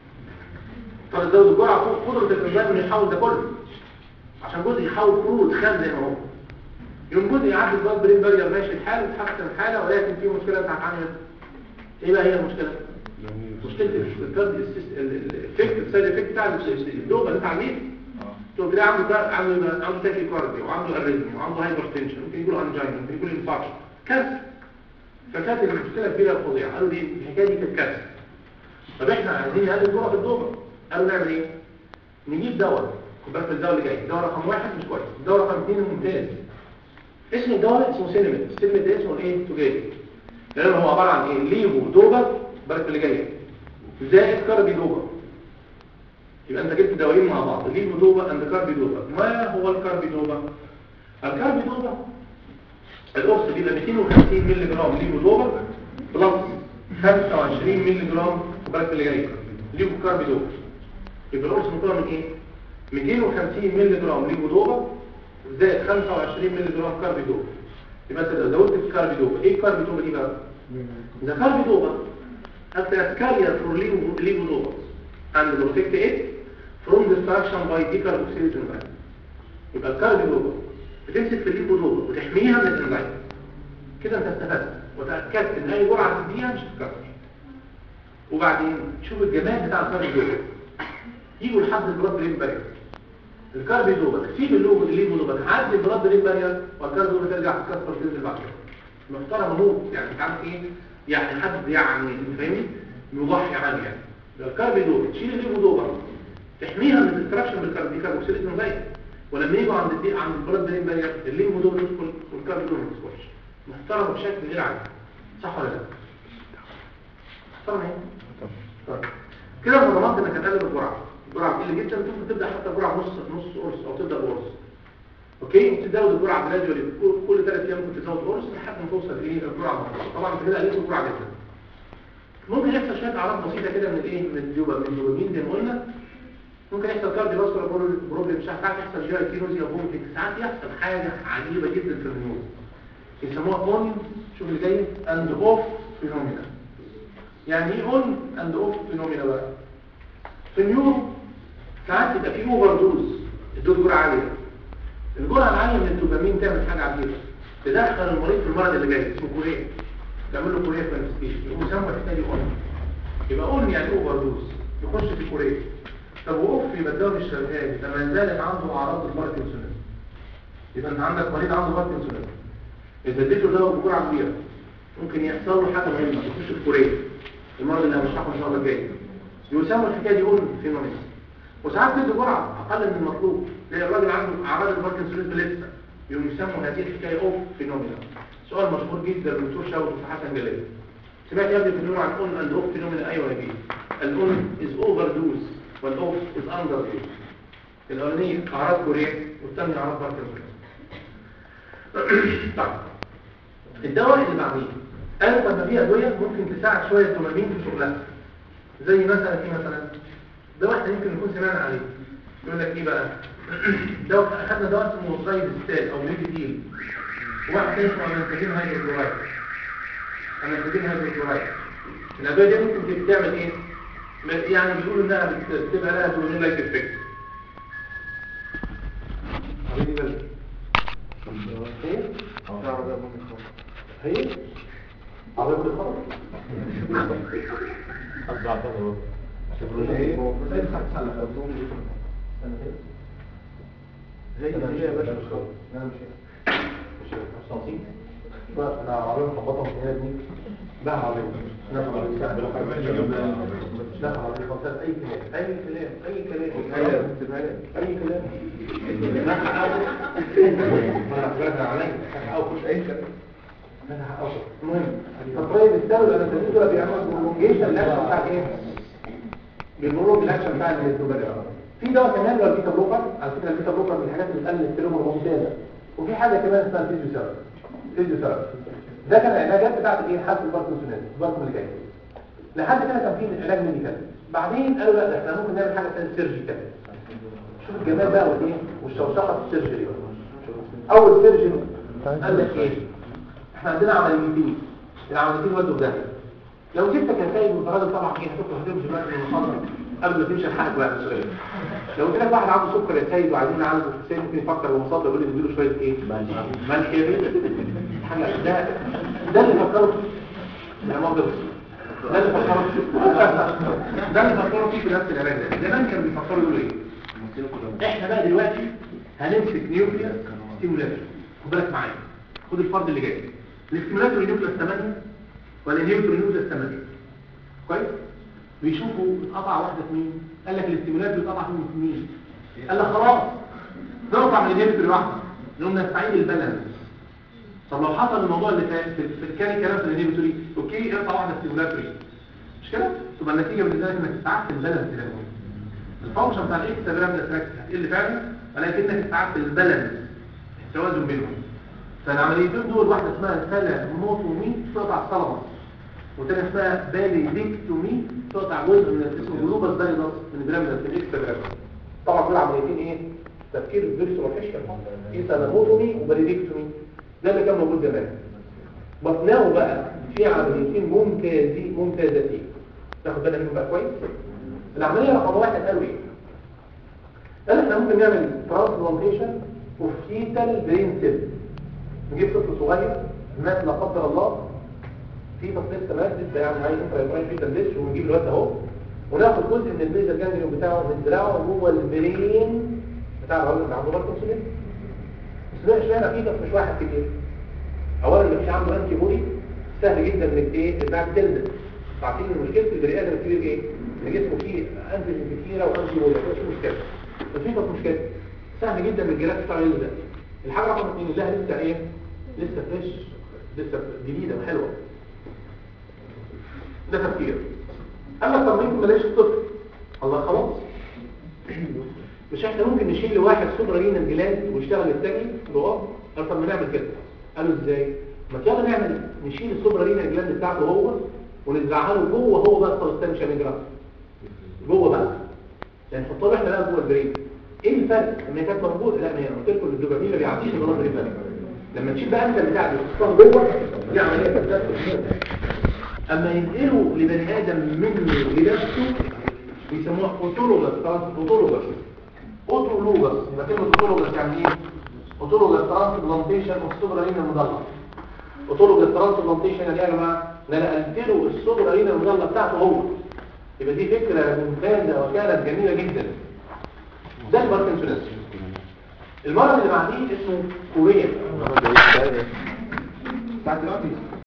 تضطر تزود الجرعه فوق قدره الانزيم انه يحول ده كله عشان جزء يحول كله خام زي ما هو يوم جزء يعدي البلاد برين بارير ماشي الحال وتحسن الحاله ولكن في مشكله انت هتعمل ايه بقى هي المشكله مشكله الكارد الافكت السايد افكت بتاع الدوبه اللي انت عامليه تو كده عنده عنده عنده تاكي كارديا وعنده اريزمي وعنده هايبرتنشن ممكن يقول انجينا ممكن يقول انفاركت كسر فكانت المشكله كبيره فظيعه قالوا دي الحكايه دي كانت كسر طب احنا عايزين نقلل الجرعه في الدوبه قالوا نعمل ايه نجيب دواء خد بالك الدواء اللي جاي دواء رقم واحد مش كويس الدواء رقم اثنين ممتاز اسم الدواء اسمه سينمت السينمت ده اسمه ايه توجيه لان هو عباره عن ايه ليفو دوبا بالك اللي جايه زائد كاربي دوبا يبقى انت جبت دوايين مع بعض ليفو دوبا اند كاربي دوبا ما هو الكاربي دوبا الكاربي دوبا القرص بيبقى 250 مللي جرام ليفو دوبا بلس 25 مللي جرام بالك اللي جايه ليفو كاربي دوبا يبقى القرص مكون من ايه 250 مللي جرام ليفو دوبا زائد 25 مللي جرام كاربي دوبا يبقى انت لو زودت الكاربي دوبا ايه الكاربي دوبا دي بقى The carbidopa has a carrier for levodopa and protect it from destruction by decarboxylate enzyme. يبقى الكاربيدوبا بتمسك في الليفودوبا وتحميها من الانزيم. كده انت استفدت وتأكدت ان اي جرعة تديها مش هتتكسر. وبعدين شوف الجمال بتاع الكاربيدوبا. يجوا لحد البلاد برين بارير. الكاربيدوبا تسيب الليفودوبا تعدي البلاد برين بارير والكاربيدوبا ترجع تتكسر تنزل بعد كده. محترم هو يعني انت عارف ايه يعني حد يعني فاهمني يضحي عنه يعني الكاربيدوبا تشيل الليفودوبا تحميها من الديستراكشن بالكاربوكسيليت انزيم ولما يجوا عند الدي عند البلاد برين بارير الليفودوبا تدخل والكاربيدوبا ما تدخلش محترم بشكل غير عادي صح ولا لا محترم ايه طيب كده انت ضمنت انك هتقلل الجرعه الجرعه بتقل جدا ممكن تبدا حتى جرعه نص نص قرص او تبدا قرص اوكي وتزود الجرعه جراديولي كل ثلاث ايام ممكن تزود قرص لحد ما توصل ايه الجرعه المطلوبه طبعا انت كده قللت الجرعه جدا ممكن يحصل شويه اعراض بسيطه كده من الايه من الجوبا من الدوبامين زي ما قلنا ممكن يحصل كارديو فاسكولار بروبلم ساعات يحصل جي اي تي نوزيا فومتنج ساعات يحصل حاجه عجيبه جدا في النيوز يسموها اون شوف اللي جاي اند اوف فينومينا يعني ايه اون اند اوف فينومينا بقى في النيورو ساعات يبقى في اوفر دوز الدوز جرعه عاليه الجرعه العاليه من الدوبامين تعمل حاجه عجيبه تدخل المريض في المرض اللي جاي اسمه كوريا تعمل له كوريا مانيفستيشن يسمى الثاني اون يبقى اون يعني اوفر دوز يخش في كوريا طب وقف يبقى الدواء مش شغال لما زالت عنده اعراض الباركنسون يبقى انت عندك مريض عنده باركنسون اذا اديته دواء بجرعه كبيره ممكن يحصل له حاجه مهمه يخش في كوريا المرض اللي هنشرحه ان شاء الله الجاي يسمى الحكايه دي اون فينومين وساعات تدي جرعه اقل من المطلوب تلاقي الراجل عنده اعراض الباركنسون لسه يقوم يسموا هذه الحكايه اوف فينومينا سؤال مشهور جدا من دكتور شاور في حسن جلال سمعت يا ابني في النور عن اون اند اوف فينومينا ايوه يا بيه الاون از اوفر دوز والاوف از اندر دوز الاولانيه اعراض كوريا والثانيه اعراض باركنسون طيب الدواء اللي بعديه قالوا طب ما في ادويه ممكن تساعد شويه الدوبامين في شغلها زي مثلا ايه مثلا دواء احنا يمكن نكون سمعنا عليه يقول لك ايه بقى دواء اخذنا دواء اسمه سايد ستال او ميديتيل وواحد تاني اسمه امانتاجين هيدروكلورايد امانتاجين هيدروكلورايد الادويه دي ممكن تعمل ايه يعني بيقولوا انها بت- بتبقى لها دوبامين لايك افكت حبيبي بلد هي هي عربية الخبر زي هي يا باشا مش خبر لا مش هي مش هي مش تنصيب لا انا عربية مخبطة من هنا دي لا عربية لا عربية لا عربية خبطة اي كلام اي كلام اي كلام اي كلام لا حقاوة ما انا حضرتها عليا حقاوة مش اي كلام انا حقاوة المهم فطريق السبب انا تنين دول بيعملوا بروجيشن الاكشن بتاع ايه بيمروا بالاكشن بتاع الدوبامين في دواء كمان اللي هو البيتا بلوكر على فكره البيتا بلوكر من الحاجات اللي بتقلل التيرومر ممتازه وفي حاجه كمان اسمها فيزيو ثيرابي فيزيو ثيرابي ده كان العلاجات بتاعت ايه حد الباركنسونات الباركن اللي جاي لحد كده كان في علاج ميديكال بعدين قالوا لا ده احنا ممكن نعمل حاجه ثانيه سيرجيكال شوف الجمال بقى والايه والشوشقه في السيرجري اول سيرجري قال لك ايه احنا عندنا عمليتين العمليتين ودوا ده لو جبتك نتائج متراجل طبعا ايه هتدخل هتمشي بقى من المحاضره قبل ما تمشي الحلقه بقى السؤال لو قلت لك واحد عنده سكر يا سيد وعايزين نعالجه في السن ممكن يفكر بمصادر يقول لي نديله شويه ايه ملح يا بيه حاجه ده ده اللي فكروا فيه لا مؤاخذه ده اللي فكروا فيه ده اللي فكروا فيه في نفس العلاج ده زمان كانوا بيفكروا يقولوا ايه احنا بقى دلوقتي هنمسك نيوكليس ستيمولاتور خد بالك معايا خد الفرد اللي جاي الاستيمولاتور نيوكليس 8 ولا نيوترون نيوكليس 8 كويس بيشوفوا اتقطع واحده في مين قال لك الاستيمولاتور اتقطع فيه في مين قال لك خلاص نقطع من النيوترون واحده نقوم نستعيد البالانس طب لو حصل الموضوع اللي فات في في- كان كلام في الانهبيتوري اوكي ارفع واحده ستيمولاتوري مش كده تبقى النتيجه بالنسبه لك انك استعدت البالانس ده الفانكشن بتاع الاكس جرام تراكت هتقل فعلا ولكنك استعدت البالانس التوازن بينهم فالعمليتين دول واحده اسمها سلاموتومي تقطع الصلبه والتانية اسمها باليدكتومي تقطع جزء من اسمه جلوبس بايدس من جرامنس من الاكس جرام طبعا دول عمليتين ايه تفكير فيرسو وحشة ايه سلاموتومي وباليدكتومي ده اللي كان موجود زمان بطناه بقى في عمليتين ممتازين ممتازتين تاخد بالك منهم بقى كويس العمليه رقم واحد قالوا ايه قال احنا ممكن نعمل ترانسبلانتيشن اوف فيتال برين سيل نجيب طفل صغير مات لا قدر الله في طفل لسه مات لسه يعني عايز انترا يبراين فيتال ديش ونجيب الواد اهو وناخد جزء من البيزا جانجليون بتاعه من دراعه جوه البرين بتاع الراجل اللي عنده باركنسون بس ده اشمعنى في طفل مش واحد كتير اولا اللي مش عنده انتي بودي سهل جدا انك ايه انها تنزل عارفين ان مشكله البني ادم الكبير ايه ان جسمه فيه انتيجين كتيره وانتي بودي مش مشكله بس في طب مشكله سهل جدا ان الجهاز بتاعه ينزل الحاجه رقم اثنين لها لسه ايه لسه فريش لسه جديده وحلوه ده تفكير قال لك طب ممكن ما الاقيش الطفل الله خلاص مش احنا ممكن نشيل لواحد سوبر رينال جلاند ويشتغل التاني جواه قال طب ما نعمل كده قالوا ازاي ما يلا نعمل نشيل السوبر رينال جلاند بتاعته هو ونزرعها له جوه هو بقى السبستانشال ميجرا جوه بقى يعني نحطها له احنا بقى جوه البرين ايه الفرق لما هي كانت موجوده لا ما هي قلت لكم الدوبامين ما بيعديش من النظر الفرق لما تشيل بقى انت بتاع وتحطها جوه دي عمليه بتتنفس اما ينقلوا لبني ادم منه لنفسه بيسموها اوتولوجس اوتولوجس اوتولوجس يبقى كلمه اوتولوجس يعني ايه اوتولوجس ترانسبلانتيشن اوف سوبرالين المضلع اوتولوجس ترانسبلانتيشن يعني ايه يا جماعه ان انا نقلت له السوبرالين المضلع بتاعته هو يبقى دي فكره ممتازه وكانت جميله جدا ده الباركنسونيزم المرض اللي بعديه اسمه كوريا بتاعت دلوقتي